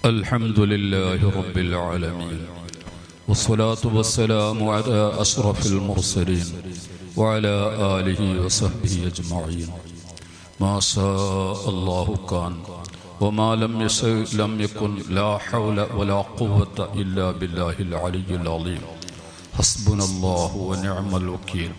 الحمد لله رب العالمين والصلاة والسلام على أشرف المرسلين وعلى آله وصحبه أجمعين ما شاء الله كان وما لم يشاء لم يكن لا حول ولا قوة إلا بالله العلي العظيم حسبنا الله ونعم الوكيل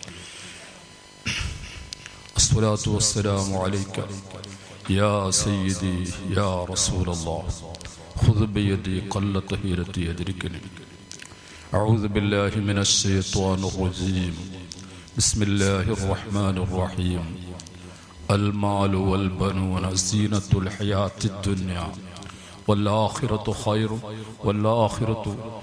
الصلاة والسلام عليك يا سيدي يا رسول الله خذ بيدي قلت هيرتي يدركني أعوذ بالله من الشيطان الرجيم بسم الله الرحمن الرحيم المال والبنون زينة الحياة الدنيا والآخرة خير والآخرة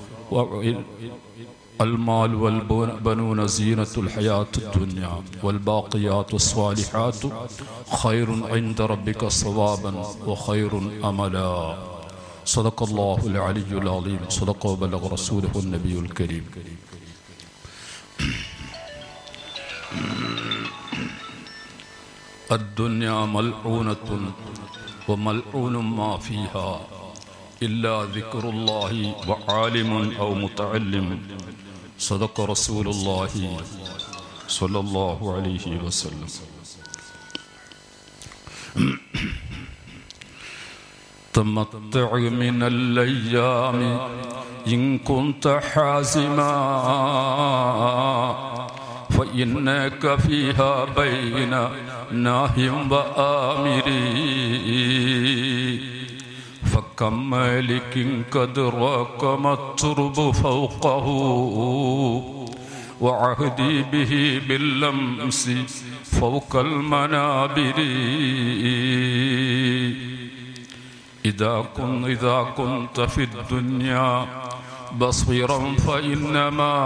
المال والبنون زينة الحياة الدنيا والباقيات الصالحات خير عند ربك صوابا وخير أملا صدق الله العلي العظيم صدق وبلغ رسوله النبي الكريم الدنيا ملعونة وملعون ما فيها إلا ذكر الله وعالم أو متعلم صدق رسول الله صلى الله عليه وسلم تمتع من الأيام إن كنت حازما فإنك فيها بين ناه وآمر فكم مالك قد راكم الترب فوقه وعهدي به باللمس فوق المنابر إذا كن إذا كنت في الدنيا بصيرا فإنما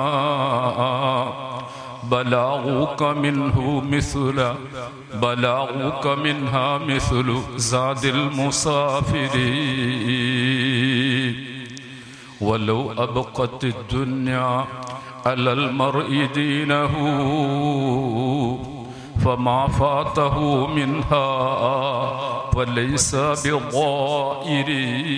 بلاغك منه مثل بلاغك منها مثل زاد المسافر ولو أبقت الدنيا على المرء دينه فما فاته منها فليس بضائر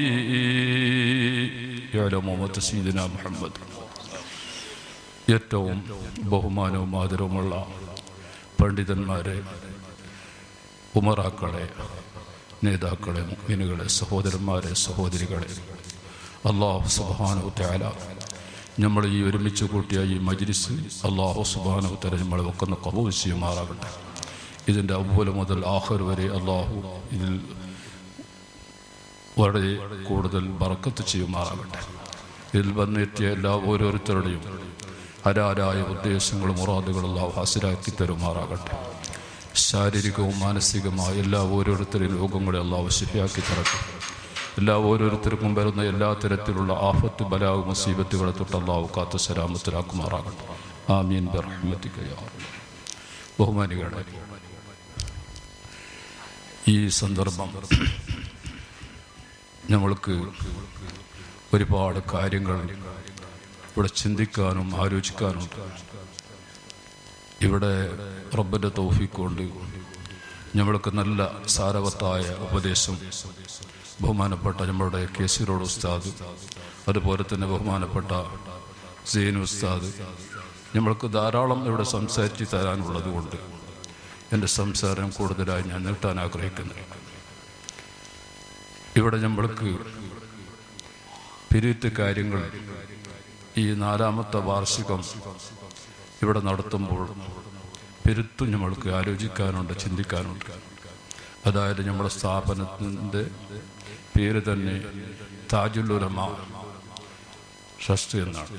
يعلم سيدنا محمد ഏറ്റവും ബഹുമാനവും ആദരവുമുള്ള പണ്ഡിതന്മാരെ ഉമറാക്കളെ നേതാക്കളെ മുഗ്മിനുകളെ സഹോദരന്മാരെ സഹോദരികളെ അള്ളാഹു സുബാനു തയാല നമ്മൾ ഈ ഒരുമിച്ച് കൂട്ടിയ ഈ മജ്ലിസ് അള്ളാഹു സുബാനു തല നമ്മളെ വെക്കുന്ന കബൂൽ ചെയ്യുമാറാകട്ടെ ഇതിൻ്റെ അവൂല മുതൽ ആഹർ വരെ അള്ളാഹു ഇതിൽ വളരെ കൂടുതൽ ബറക്കത്ത് ചെയ്യുമാറാകട്ടെ ഇതിൽ വന്നെത്തിയ എല്ലാ ഓരോരുത്തരുടെയും ഹരാരായ ഉദ്ദേശങ്ങളും മുറാദുകളും അള്ളാഹു ഹാസിലാക്കി തരുമാറാകട്ടെ ശാരീരികവും മാനസികമായ എല്ലാ ഓരോരുത്തരെയും രോഗങ്ങളെ അള്ളാഹു ശരിയാക്കി തരട്ടെ എല്ലാ ഓരോരുത്തർക്കും വരുന്ന എല്ലാ തരത്തിലുള്ള ആഫത്ത് ബലാവ് മുസീബത്തുകളെ തൊട്ട് അള്ളാഹു കാത്ത സലാമത്തിലാക്കുമാറാകട്ടെ ആമീൻ ബർഹമത്തിക്കയാ ബഹുമാനികളെ ഈ സന്ദർഭം നമ്മൾക്ക് ഒരുപാട് കാര്യങ്ങൾ ഇവിടെ ചിന്തിക്കാനും ആലോചിക്കാനും ഇവിടെ റബ്ബന്റെ തൗഫീക്ക് കൊണ്ട് നമ്മൾക്ക് നല്ല സാരവത്തായ ഉപദേശം ബഹുമാനപ്പെട്ട നമ്മളുടെ കേസിറോഡ് ഉസ്താദ് അതുപോലെ തന്നെ ബഹുമാനപ്പെട്ട സീനു ഉസ്താദ് നമ്മൾക്ക് ധാരാളം ഇവിടെ സംസാരിച്ച് തരാനുള്ളത് കൊണ്ട് എൻ്റെ സംസാരം കൂടുതലായി ഞാൻ നീട്ടാൻ ആഗ്രഹിക്കുന്നു ഇവിടെ നമ്മൾക്ക് പിരിത്ത് കാര്യങ്ങൾ ഈ നാലാമത്തെ വാർഷികം ഇവിടെ നടത്തുമ്പോൾ പെരുത്തും നമ്മൾക്ക് ആലോചിക്കാനുണ്ട് ചിന്തിക്കാനുണ്ട് അതായത് നമ്മുടെ സ്ഥാപനത്തിൻ്റെ പേര് തന്നെ താജുല്ലുലമ ട്രസ്റ്റ് എന്നാണ്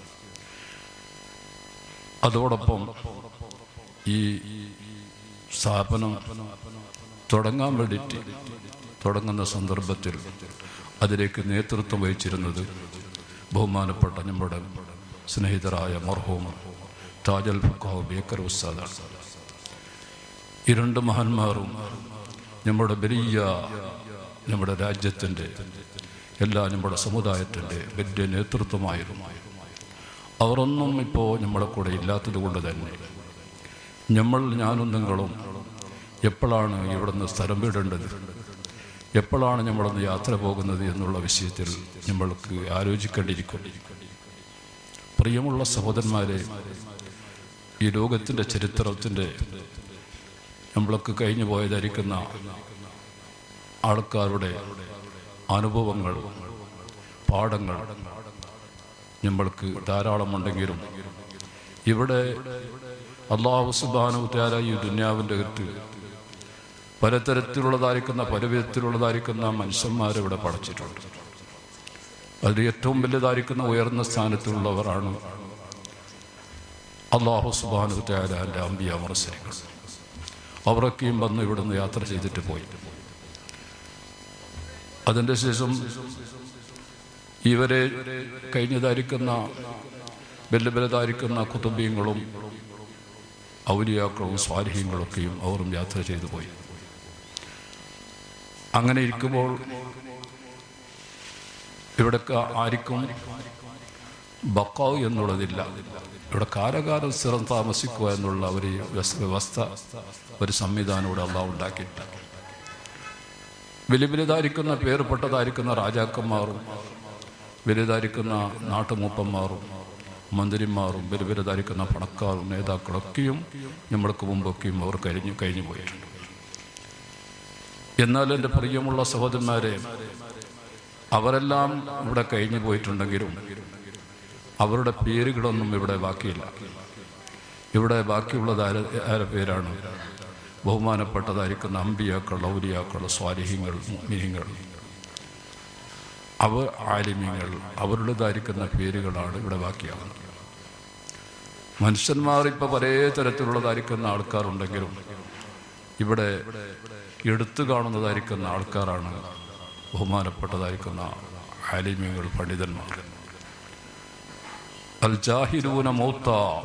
അതോടൊപ്പം ഈ സ്ഥാപനം തുടങ്ങാൻ വേണ്ടിയിട്ട് തുടങ്ങുന്ന സന്ദർഭത്തിൽ അതിലേക്ക് നേതൃത്വം വഹിച്ചിരുന്നത് ബഹുമാനപ്പെട്ട നമ്മുടെ സ്നേഹിതരായ മർഹൂം താജൽ ഫക്കാവ് ബേക്കർ ഉസ്താദാണ് ഈ രണ്ട് മഹാന്മാരും നമ്മുടെ വലിയ നമ്മുടെ രാജ്യത്തിൻ്റെ എല്ലാ നമ്മുടെ സമുദായത്തിൻ്റെ വലിയ നേതൃത്വമായിരുന്നു അവരൊന്നും ഇപ്പോൾ നമ്മളെ കൂടെ ഇല്ലാത്തത് കൊണ്ട് തന്നെ നമ്മൾ ഞാനും നിങ്ങളും എപ്പോഴാണ് ഇവിടുന്ന് സ്ഥലം വിടേണ്ടത് എപ്പോഴാണ് നമ്മളൊന്ന് യാത്ര പോകുന്നത് എന്നുള്ള വിഷയത്തിൽ നമ്മൾക്ക് ആലോചിക്കേണ്ടിയിരിക്കും പ്രിയമുള്ള സഹോദരന്മാരെ ഈ ലോകത്തിൻ്റെ ചരിത്രത്തിൻ്റെ നമ്മൾക്ക് കഴിഞ്ഞു പോയതായിരിക്കുന്ന ആൾക്കാരുടെ അനുഭവങ്ങൾ പാഠങ്ങൾ നമ്മൾക്ക് ധാരാളമുണ്ടെങ്കിലും ഇവിടെ അള്ളാഹു സുബാനുത്താര ഈ ദുന്യാവിൻ്റെ അകത്ത് പലതരത്തിലുള്ളതായിരിക്കുന്ന പല വിധത്തിലുള്ളതായിരിക്കുന്ന മനുഷ്യന്മാരിവിടെ പഠിച്ചിട്ടുണ്ട് അതിൽ ഏറ്റവും വലുതായിരിക്കുന്ന ഉയർന്ന സ്ഥാനത്തുള്ളവരാണ് അള്ളാഹു സുബാനുത്താരാൻ്റെ അമ്പിയ മറസരികൾ അവരൊക്കെയും വന്ന് ഇവിടുന്ന് യാത്ര ചെയ്തിട്ട് പോയി അതിൻ്റെ ശേഷം ഇവരെ കഴിഞ്ഞതായിരിക്കുന്ന വല്യ വലുതായിരിക്കുന്ന കുതുംബീങ്ങളും ഔലിയാക്കളും സ്വാരഹ്യങ്ങളൊക്കെയും അവരും യാത്ര ചെയ്തു പോയി അങ്ങനെ ഇരിക്കുമ്പോൾ ഇവിടെ ആർക്കും ബക്കാവ് എന്നുള്ളതില്ല ഇവിടെ കാലകാലം സ്ഥിരം താമസിക്കുക എന്നുള്ള ഒരു വ്യവസ്ഥ ഒരു സംവിധാനം ഇവിടെ അള്ളാഹ് ഉണ്ടാക്കിയിട്ടുണ്ട് വലിയ വലുതായിരിക്കുന്ന പേർപ്പെട്ടതായിരിക്കുന്ന രാജാക്കന്മാരും വലുതായിരിക്കുന്ന നാട്ടുമൂപ്പന്മാരും മന്ത്രിമാരും വലിയ വലുതായിരിക്കുന്ന പണക്കാരും നേതാക്കളൊക്കെയും നമ്മൾക്ക് മുമ്പൊക്കെയും അവർ കഴിഞ്ഞു കഴിഞ്ഞു പോയിട്ടുണ്ട് എന്നാൽ എൻ്റെ പ്രിയമുള്ള സഹോദരന്മാരെ അവരെല്ലാം ഇവിടെ കഴിഞ്ഞു പോയിട്ടുണ്ടെങ്കിലും അവരുടെ പേരുകളൊന്നും ഇവിടെ ബാക്കിയില്ല ഇവിടെ ബാക്കിയുള്ളത് ആര ആരെ പേരാണ് ബഹുമാനപ്പെട്ടതായിരിക്കുന്ന അമ്പിയാക്കൾ ഔലിയാക്കൾ സ്വാലിഹ്യങ്ങൾ മിനിങ്ങൾ അവർ ആലിമ്യങ്ങൾ അവരുടേതായിരിക്കുന്ന പേരുകളാണ് ഇവിടെ ബാക്കിയാകുന്നത് മനുഷ്യന്മാർ ഇപ്പോൾ പല തരത്തിലുള്ളതായിരിക്കുന്ന ആൾക്കാരുണ്ടെങ്കിലും ഇവിടെ എടുത്തു കാണുന്നതായിരിക്കുന്ന ആൾക്കാരാണ് ബഹുമാനപ്പെട്ടതായിരിക്കുന്ന ആലിമ്യങ്ങൾ പണ്ഡിതന്മാർ അൽ ജാഹിരൂന മൗത്ത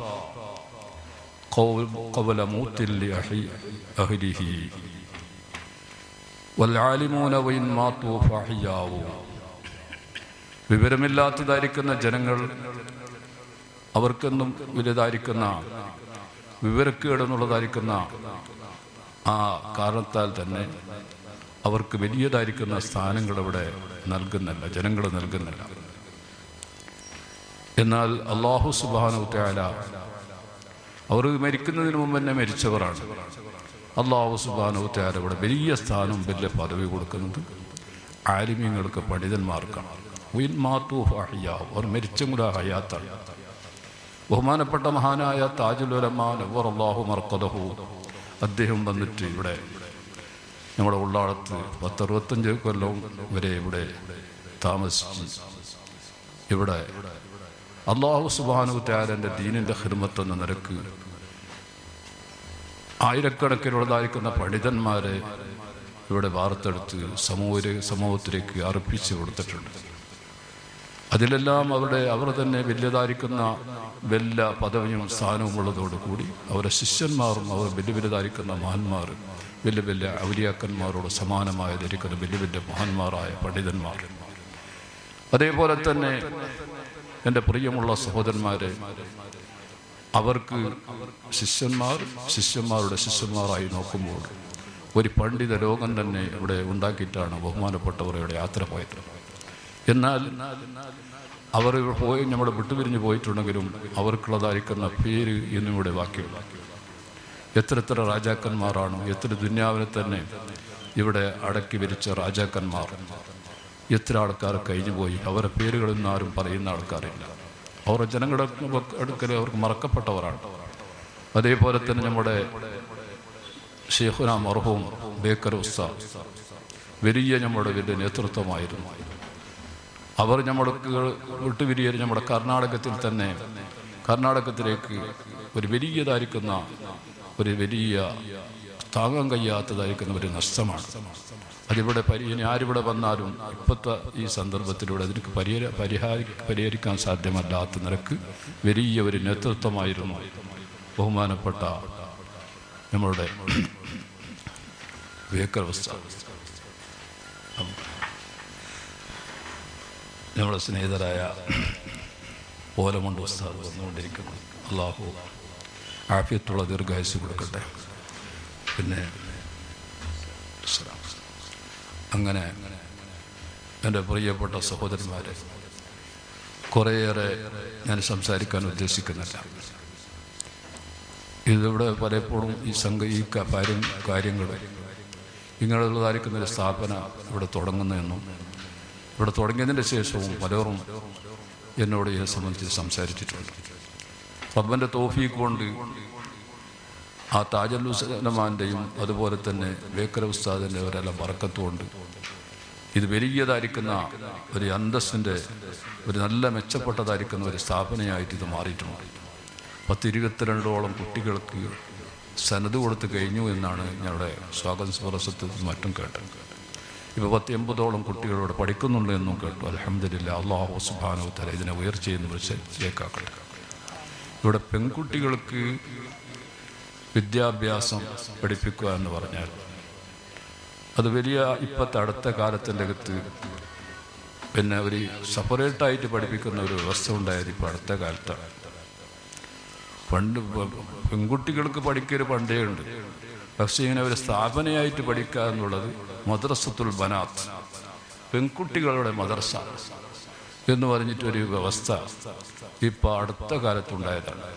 قبل موت لأهله والعالمون وإن ماتوا فأحياء വിവരമില്ലാത്തതായിരിക്കുന്ന ജനങ്ങൾ അവർക്കെന്നും വലുതായിരിക്കുന്ന വിവരക്കേടെന്നുള്ളതായിരിക്കുന്ന ആ കാരണത്താൽ തന്നെ അവർക്ക് വലിയതായിരിക്കുന്ന സ്ഥാനങ്ങൾ ഇവിടെ നൽകുന്നില്ല ജനങ്ങൾ നൽകുന്നില്ല എന്നാൽ അള്ളാഹു സുബാനു ത്യാല അവർ മരിക്കുന്നതിന് മുമ്പ് തന്നെ മരിച്ചവരാണ് അള്ളാഹു സുബാനു ത്യാല ഇവിടെ വലിയ സ്ഥാനം വലിയ പദവി കൊടുക്കുന്നത് ആലിമ്യങ്ങൾക്ക് പണ്ഡിതന്മാർക്കാണ് ഉയിൻ മാത്തു ഫാഹിയാവ് അവർ മരിച്ചും കൂടെ ഹയാത്താണ് ബഹുമാനപ്പെട്ട മഹാനായ താജുലുലമാൻ അവർ അള്ളാഹു മർക്കദഹു അദ്ദേഹം വന്നിട്ട് ഇവിടെ നമ്മുടെ ഉള്ളാളത്ത് പത്തറുപത്തഞ്ച് കൊല്ലം വരെ ഇവിടെ താമസിച്ച് ഇവിടെ അള്ളാഹു സുബാനു ത്യാരൻ്റെ ദീനിൻ്റെ ഹിർമത്ത് എന്ന നിരക്ക് ആയിരക്കണക്കിനുള്ളതായിരിക്കുന്ന പണ്ഡിതന്മാരെ ഇവിടെ വാർത്തെടുത്ത് സമൂഹ സമൂഹത്തിലേക്ക് അർപ്പിച്ചു കൊടുത്തിട്ടുണ്ട് അതിലെല്ലാം അവരുടെ അവർ തന്നെ വലിയതായിരിക്കുന്ന വല്ല പദവിയും സ്ഥാനവും ഉള്ളതോടുകൂടി അവരുടെ ശിഷ്യന്മാരും അവർ വലിയ വലുതായിരിക്കുന്ന മഹാന്മാർ വലിയ വലിയ ഔലിയാക്കന്മാരോട് സമാനമായതിരിക്കുന്ന വലിയ വലിയ മഹാന്മാരായ പണ്ഡിതന്മാർ അതേപോലെ തന്നെ എൻ്റെ പ്രിയമുള്ള സഹോദരന്മാരെ അവർക്ക് ശിഷ്യന്മാർ ശിഷ്യന്മാരുടെ ശിഷ്യന്മാരായി നോക്കുമ്പോൾ ഒരു പണ്ഡിത ലോകം തന്നെ ഇവിടെ ഉണ്ടാക്കിയിട്ടാണ് ബഹുമാനപ്പെട്ടവർ ഇവിടെ യാത്ര പോയത് എന്നാൽ അവർ പോയി നമ്മൾ വിട്ടുപിരിഞ്ഞ് പോയിട്ടുണ്ടെങ്കിലും അവർക്കുള്ളതായിരിക്കുന്ന പേര് ഇന്നും ഇവിടെ ബാക്കിയുണ്ട് എത്ര എത്ര രാജാക്കന്മാരാണ് എത്ര ദുന്യാവിനെ തന്നെ ഇവിടെ അടക്കി വിരിച്ച രാജാക്കന്മാർ എത്ര ആൾക്കാർ കഴിഞ്ഞുപോയി അവരുടെ പേരുകളൊന്നും ആരും പറയുന്ന ആൾക്കാരില്ല അവർ ജനങ്ങളുടെ അടുക്കൽ അവർക്ക് മറക്കപ്പെട്ടവരാണ് അതേപോലെ തന്നെ നമ്മുടെ ഷെയ്ഖുന മർഹൂം ബേക്കർ ഉസ്താദ് വലിയ നമ്മുടെ വലിയ നേതൃത്വമായിരുന്നു അവർ നമ്മൾക്ക് വിട്ടുപിരിയൽ നമ്മുടെ കർണാടകത്തിൽ തന്നെ കർണാടകത്തിലേക്ക് ഒരു വലിയതായിരിക്കുന്ന ഒരു വലിയ താങ്ങാൻ കഴിയാത്തതായിരിക്കുന്ന ഒരു നഷ്ടമാണ് അതിവിടെ പരി ഇനി ആരിവിടെ വന്നാലും ഇപ്പോഴത്തെ ഈ സന്ദർഭത്തിലൂടെ അതിന് പരിഹര പരിഹാര പരിഹരിക്കാൻ സാധ്യമല്ലാത്ത നിരക്ക് വലിയ ഒരു നേതൃത്വമായിരുന്നു ബഹുമാനപ്പെട്ട നമ്മളുടെ വേക്കർവസ്ഥ നമ്മുടെ സ്നേഹിതരായ ഓലമണ്ട് ഉസ്താദ് വന്നുകൊണ്ടിരിക്കുന്നു അള്ളാഹു ആഫിയത്തുള്ള ദീർഘായുസ് കൊടുക്കട്ടെ പിന്നെ അങ്ങനെ എൻ്റെ പ്രിയപ്പെട്ട സഹോദരന്മാരെ കുറേയേറെ ഞാൻ സംസാരിക്കാൻ ഉദ്ദേശിക്കുന്നില്ല ഇതിവിടെ പലപ്പോഴും ഈ സംഘ ഈ ക- കാര്യം കാര്യങ്ങൾ ഇങ്ങനെയുള്ളതായിരിക്കുന്ന ഒരു സ്ഥാപന ഇവിടെ തുടങ്ങുന്നതെന്നും ഇവിടെ തുടങ്ങിയതിൻ്റെ ശേഷവും പലരും എന്നോട് ഇതിനെ സംബന്ധിച്ച് സംസാരിച്ചിട്ടുണ്ട് റബ്ബൻ്റെ തോഫീക്ക് കൊണ്ട് ആ താജല്ലുസലമാൻ്റെയും അതുപോലെ തന്നെ ബേക്കര ഉസ്താദിൻ്റെ ഒരെല്ലാം വറക്കത്തുകൊണ്ട് ഇത് വലിയതായിരിക്കുന്ന ഒരു അന്തസ്സിൻ്റെ ഒരു നല്ല മെച്ചപ്പെട്ടതായിരിക്കുന്ന ഒരു സ്ഥാപനയായിട്ട് ഇത് മാറിയിട്ടുണ്ട് പത്തിരുപത്തിരണ്ടോളം കുട്ടികൾക്ക് സനത് കൊടുത്ത് കഴിഞ്ഞു എന്നാണ് ഞങ്ങളുടെ സ്വാഗത സ്പർശത്തിൽ മറ്റും കേട്ടത് ഇപ്പോൾ പത്ത് എൺപതോളം കുട്ടികളോട് പഠിക്കുന്നുണ്ട് എന്നും കേട്ടു അലഹമ്മദില്ല അള്ളാഹു സുബാനോ തല ഇതിനെ ഉയർച്ചയെന്ന് വിളിച്ചേക്കാക്കട്ടെ ഇവിടെ പെൺകുട്ടികൾക്ക് വിദ്യാഭ്യാസം പഠിപ്പിക്കുക എന്ന് പറഞ്ഞാൽ അത് വലിയ ഇപ്പോഴത്തെ അടുത്ത കാലത്തിൻ്റെ അകത്ത് പിന്നെ ഒരു സെപ്പറേറ്റായിട്ട് പഠിപ്പിക്കുന്ന ഒരു വ്യവസ്ഥ ഉണ്ടായത് ഇപ്പോൾ അടുത്ത കാലത്താണ് പണ്ട് പ- പെൺകുട്ടികൾക്ക് പഠിക്കൽ പണ്ടേ ഉണ്ട് പക്ഷേ ഇങ്ങനെ ഒരു സ്ഥാപനയായിട്ട് പഠിക്കുക എന്നുള്ളത് മദ്രസത്തുൽ ബനാത്ത് പെൺകുട്ടികളുടെ മദ്രസ എന്ന് പറഞ്ഞിട്ടൊരു വ്യവസ്ഥ ഇപ്പം അടുത്ത കാലത്തുണ്ടായതാണ്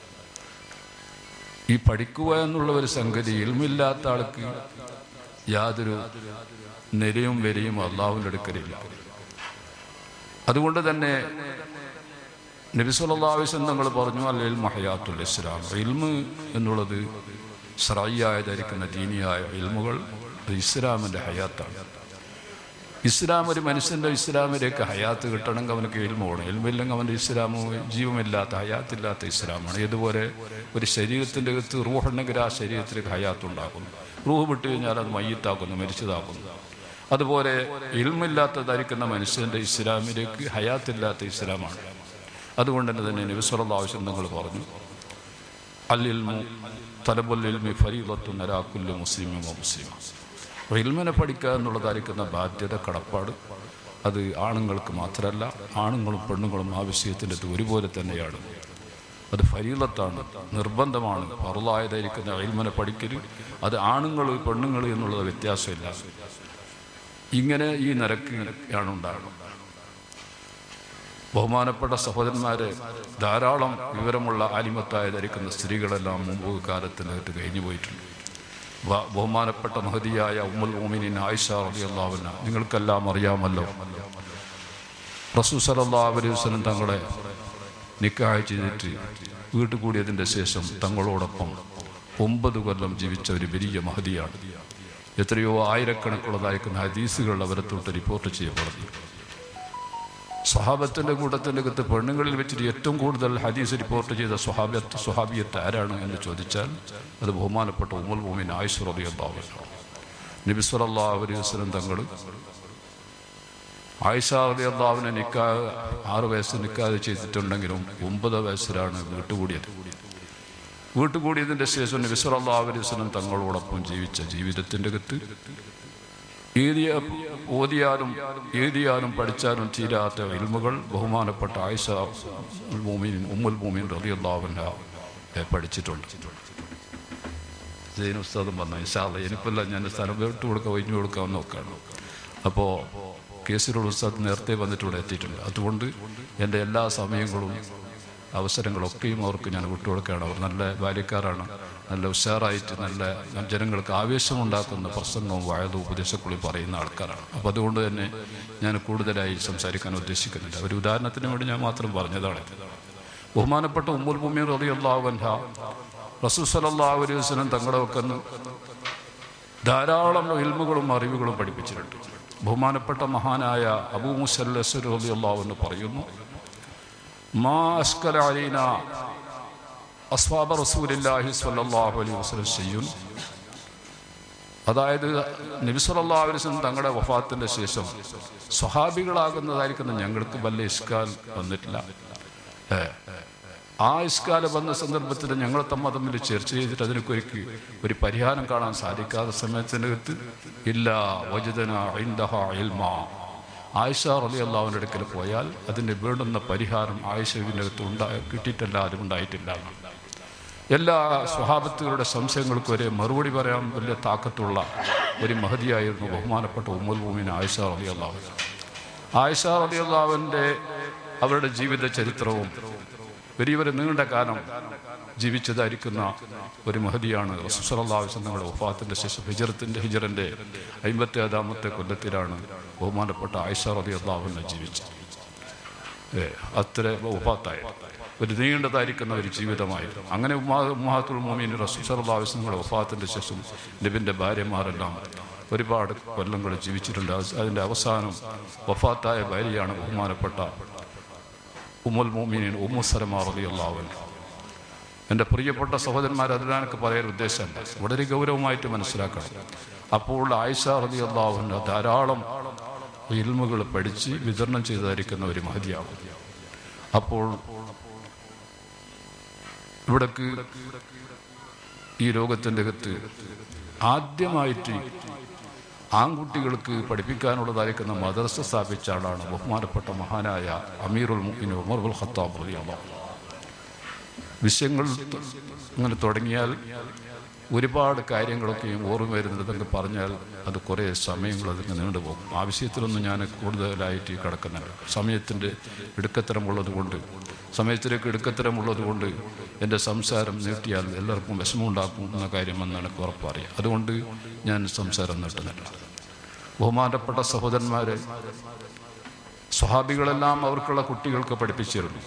ഈ പഠിക്കുക എന്നുള്ള ഒരു സംഗതി ഇൽമില്ലാത്ത ആൾക്ക് യാതൊരു നിലയും വരിയും അള്ളാഹുവിൻ്റെ അടുക്കലില്ല അതുകൊണ്ട് തന്നെ നബിസുല്ലാവിസം തങ്ങൾ പറഞ്ഞു അൽ ഇൽമ ഹയാത്തുൽ ഇസ്ലാം ഇൽമ് എന്നുള്ളത് സ്രായിയായ ധരിക്കുന്ന ദീനിയായ ഇൽമുകൾ അത് ഇസ്ലാമിൻ്റെ ഹയാത്താണ് ഇസ്ലാം ഒരു മനുഷ്യൻ്റെ ഇസ്ലാമിലേക്ക് ഹയാത്ത് കിട്ടണമെങ്കിൽ അവനക്ക് ഇൽമ വേണം ഇൽമില്ലെങ്കിൽ അവൻ്റെ ഇസ്ലാമോ ജീവമില്ലാത്ത ഹയാത്തില്ലാത്ത ഇസ്ലാമാണ് ഇതുപോലെ ഒരു ശരീരത്തിൻ്റെ അകത്ത് റൂഹുണ്ടെങ്കിൽ ആ ശരീരത്തിലേക്ക് ഹയാത്ത് ഉണ്ടാക്കുന്നു റൂഹ് വിട്ട് കഴിഞ്ഞാൽ അത് മയ്യത്താക്കുന്നു മരിച്ചതാക്കുന്നു അതുപോലെ ഇൽമില്ലാത്തതായിരിക്കുന്ന മനുഷ്യൻ്റെ ഇസ്ലാമിലേക്ക് ഹയാത്തില്ലാത്ത ഇസ്ലാമാണ് അതുകൊണ്ട് തന്നെ തന്നെ നബിസ്വറ ആവശ്യം നിങ്ങൾ പറഞ്ഞു അല്ലിൽമു തലബുൽ ഇൽമി ഫരീദത്തു നരാക്കുല്ലു മുസ്ലിമും മുസ്ലിം ഇൽമിനെ പഠിക്കുക എന്നുള്ളതായിരിക്കുന്ന ബാധ്യത കടപ്പാട് അത് ആണുങ്ങൾക്ക് മാത്രമല്ല ആണുങ്ങളും പെണ്ണുങ്ങളും ആ വിഷയത്തിൻ്റെ അത് ഒരുപോലെ തന്നെയാണ് അത് ഫരീലത്താണ് നിർബന്ധമാണ് പറലായതായിരിക്കുന്ന ഇൽമനെ പഠിക്കൽ അത് ആണുങ്ങൾ പെണ്ണുങ്ങൾ എന്നുള്ളത് വ്യത്യാസമില്ല ഇങ്ങനെ ഈ നിരക്ക് ആണ് ഉണ്ടാകുന്നത് ബഹുമാനപ്പെട്ട സഹോദരന്മാരെ ധാരാളം വിവരമുള്ള ആലിമത്തായ ധരിക്കുന്ന സ്ത്രീകളെല്ലാം മുമ്പ് കാലത്തിനകത്ത് കഴിഞ്ഞു പോയിട്ടുണ്ട് ബ- ബഹുമാനപ്പെട്ട മഹതിയായ ഉമ്മുൽ മോമിനിൻ ആയിഷ റളിയല്ലാഹുവിന നിങ്ങൾക്കെല്ലാം അറിയാമല്ലോ റസൂ സല്ലല്ലാഹു അലൈഹി വസല്ലം തങ്ങളെ നിക്കാഹ് ചെയ്തിട്ട് വീട്ടിൽ കൂടിയതിൻ്റെ ശേഷം തങ്ങളോടൊപ്പം ഒമ്പത് കൊല്ലം ജീവിച്ച ഒരു വലിയ മഹതിയാണ് എത്രയോ ആയിരക്കണക്കുള്ളതായിരിക്കുന്ന ഹദീസുകൾ അവരെ തൊട്ട് റിപ്പോർട്ട് ചെയ്യപ്പെടുന്നു സ്വഹാബത്തിന്റെ കൂട്ടത്തിന്റെ അകത്ത് പെണ്ണുങ്ങളിൽ വെച്ചിട്ട് ഏറ്റവും കൂടുതൽ ഹദീസ് റിപ്പോർട്ട് ചെയ്ത സ്വഹാബത്ത് സ്വഹാബിയത്ത് ആരാണ് എന്ന് ചോദിച്ചാൽ അത് ബഹുമാനപ്പെട്ട ഉമ്മൽ ഭൂമിൻ ആയിഷ് റളിയല്ലാഹു അൻഹ നബി സല്ലല്ലാഹു അലൈഹി വസല്ലം തങ്ങൾ ആയിഷ റളിയല്ലാഹുവിനെ നിക്കാഹ് ആറ് വയസ്സ് നിക്കാഹ് ചെയ്തിട്ടുണ്ടെങ്കിലും ഒമ്പത് വയസ്സിലാണ് വീട്ടുകൂടിയത് വീട്ടുകൂടിയതിന്റെ ശേഷം നബി സല്ലല്ലാഹു അലൈഹി വസല്ലം തങ്ങളോടൊപ്പം ജീവിച്ച ജീവിതത്തിന്റെ അകത്ത് എഴുതിയ ഓതിയാലും എഴുതിയാലും പഠിച്ചാലും തീരാത്ത ഇൽമുകൾ ബഹുമാനപ്പെട്ട ആയിഷ ഭൂമിൻ ഉമ്മുൽ ഭൂമിൻ റളിയല്ലാഹുവിൻഹ പഠിച്ചിട്ടുണ്ട് ജൈൻ ഉസ്താദും പറഞ്ഞു ഇൻഷാല്ല എനിക്കല്ല ഞാൻ സ്ഥലം വിട്ടു കൊടുക്കാൻ ഒഴിഞ്ഞു കൊടുക്കാൻ നോക്കുകയാണ് അപ്പോൾ കേസിലുള്ള ഉസ്താദ് നേരത്തെ വന്നിട്ട് ഇവിടെ എത്തിയിട്ടുണ്ട് അതുകൊണ്ട് എൻ്റെ എല്ലാ സമയങ്ങളും അവസരങ്ങളൊക്കെയും അവർക്ക് ഞാൻ വിട്ടുകൊടുക്കുകയാണ് അവർ നല്ല ബാല്യക്കാരാണ് നല്ല ഉഷാറായിട്ട് നല്ല ജനങ്ങൾക്ക് ആവേശമുണ്ടാക്കുന്ന പ്രസംഗവും വായതും ഉപദേശക്കുള്ളി പറയുന്ന ആൾക്കാരാണ് അപ്പോൾ അതുകൊണ്ട് തന്നെ ഞാൻ കൂടുതലായി സംസാരിക്കാൻ ഉദ്ദേശിക്കുന്നില്ല ഒരു ഉദാഹരണത്തിന് വേണ്ടി ഞാൻ മാത്രം പറഞ്ഞതാണ് ബഹുമാനപ്പെട്ട ഉമ്മുൽ ഭൂമി റളിയല്ലാഹുവൻഹ റസൂൽ സല്ലല്ലാഹു അലൈഹി വസല്ലം തങ്ങളെ വെക്കുന്ന ധാരാളം ഇൽമുകളും അറിവുകളും പഠിപ്പിച്ചിട്ടുണ്ട് ബഹുമാനപ്പെട്ട മഹാനായ അബൂ മുസൽ റളിയല്ലാഹു അൻഹു പറയുന്നു മാ അസ്കല അലൈന അസ്വാബ റസൂലില്ലാഹി സ്വല്ലല്ലാഹു അലൈഹി വസല്ലം ചെയ്യും അതായത് നബി സല്ലല്ലാഹു അലൈഹി വസല്ലം തങ്ങളുടെ വഫാത്തിന്റെ ശേഷം സ്വഹാബികളാകുന്നതായിരിക്കുന്ന ഞങ്ങൾക്ക് വല്ല ഇസ്കാൽ വന്നിട്ടില്ല ഏ, ആ ഇസ്കാല വന്ന സന്ദർഭത്തിൽ ഞങ്ങൾ തമ്മ തമ്മിൽ ചർച്ച ചെയ്തിട്ട് അതിനൊക്കെ ഒരു പരിഹാരം കാണാൻ സാധിക്കാത്ത സമയത്തിനകത്ത് ഇല്ല വജദന ഇൻദഹ ഇൽമ ആയിഷ റലി അള്ളാഹുവിൻ്റെ അടുക്കൽ പോയാൽ അതിന് വേണ്ടുന്ന പരിഹാരം ആയിഷവിൻ്റെ അകത്ത് ഉണ്ടാ കിട്ടിയിട്ടല്ല അതും ഉണ്ടായിട്ടില്ല എല്ലാ സ്വഭാവത്തുകളുടെ സംശയങ്ങൾക്കും ഒരേ മറുപടി പറയാൻ വലിയ താക്കത്തുള്ള ഒരു മഹതിയായിരുന്നു ബഹുമാനപ്പെട്ട ഉമ്മൽ ഭൂമിന് ആയിഷ അലി അള്ളാഹു ആയിഷ അലി അള്ളാഹുവിൻ്റെ അവരുടെ ജീവിത ചരിത്രവും വലിയൊരു നീണ്ട കാലം ജീവിച്ചതായിരിക്കുന്ന ഒരു മഹതിയാണ് റസൂസലാവശ്യം തങ്ങളുടെ വഫാത്തിൻ്റെ ശേഷം ഹിജറത്തിൻ്റെ ഹിജറിൻ്റെ അമ്പത്തി ഏഴാമത്തെ കൊല്ലത്തിലാണ് ബഹുമാനപ്പെട്ട ആയിഷ റതി അള്ളാഹുവിനെ ജീവിച്ചത് ഏ അത്ര വഫാത്തായ ഒരു നീണ്ടതായിരിക്കുന്ന ഒരു ജീവിതമായിരുന്നു അങ്ങനെ ഉമ്മാത്തുൽ മോമീൻ റസൂസലാവശ്യങ്ങളുടെ വഫാത്തിൻ്റെ ശേഷം നബിൻ്റെ ഭാര്യമാരെല്ലാം ഒരുപാട് കൊല്ലങ്ങൾ ജീവിച്ചിട്ടുണ്ട് അത് അതിൻ്റെ അവസാനം വഫാത്തായ ഭാര്യയാണ് ബഹുമാനപ്പെട്ട ഉമ്മുൽ മോമീൻ ഉമ്മു സലമാ റതി അള്ളാഹുവിൻ എൻ്റെ പ്രിയപ്പെട്ട സഹോദരന്മാർ അതിനാനൊക്കെ പറയാൻ ഉദ്ദേശമല്ല വളരെ ഗൗരവമായിട്ട് മനസ്സിലാക്കണം അപ്പോൾ ആയിഷ റതി അള്ളാഹുവിൻ്റെ ധാരാളം ഇൽമുകൾ പഠിച്ച് വിതരണം ചെയ്തായിരിക്കുന്ന ഒരു മഹതിയാവും അപ്പോൾ ഇവിടക്ക് ഈ ലോകത്തിൻ്റെ അകത്ത് ആദ്യമായിട്ട് ആൺകുട്ടികൾക്ക് പഠിപ്പിക്കാനുള്ളതായിരിക്കുന്ന മദർസ സ്ഥാപിച്ച ആളാണ് ബഹുമാനപ്പെട്ട മഹാനായ അമീറുൽ മുഖിൻ ഉമർ ഉൽ ഖത്താബ് റളിയല്ലാഹു അൻഹു. വിഷയങ്ങൾ ത- ഇങ്ങനെ തുടങ്ങിയാൽ ഒരുപാട് കാര്യങ്ങളൊക്കെയും ഓർമ്മ വരുന്നതൊക്കെ പറഞ്ഞാൽ അത് കുറേ സമയങ്ങൾ അതിന് നീണ്ടുപോകും ആ വിഷയത്തിലൊന്നും ഞാൻ കൂടുതലായിട്ട് കിടക്കുന്നില്ല സമയത്തിൻ്റെ ഇടുക്കത്തരമുള്ളത് കൊണ്ട് സമയത്തിലേക്ക് ഇടുക്കത്തരമുള്ളത് കൊണ്ട് എൻ്റെ സംസാരം നീട്ടിയാൽ എല്ലാവർക്കും വിഷമമുണ്ടാക്കും എന്ന കാര്യം എന്ന് എനിക്ക് ഉറപ്പറിയാം അതുകൊണ്ട് ഞാൻ സംസാരം നീട്ടുന്നില്ല ബഹുമാനപ്പെട്ട സഹോദരന്മാരെ സ്വഹാബികളെല്ലാം അവർക്കുള്ള കുട്ടികൾക്ക് പഠിപ്പിച്ചിരുന്നു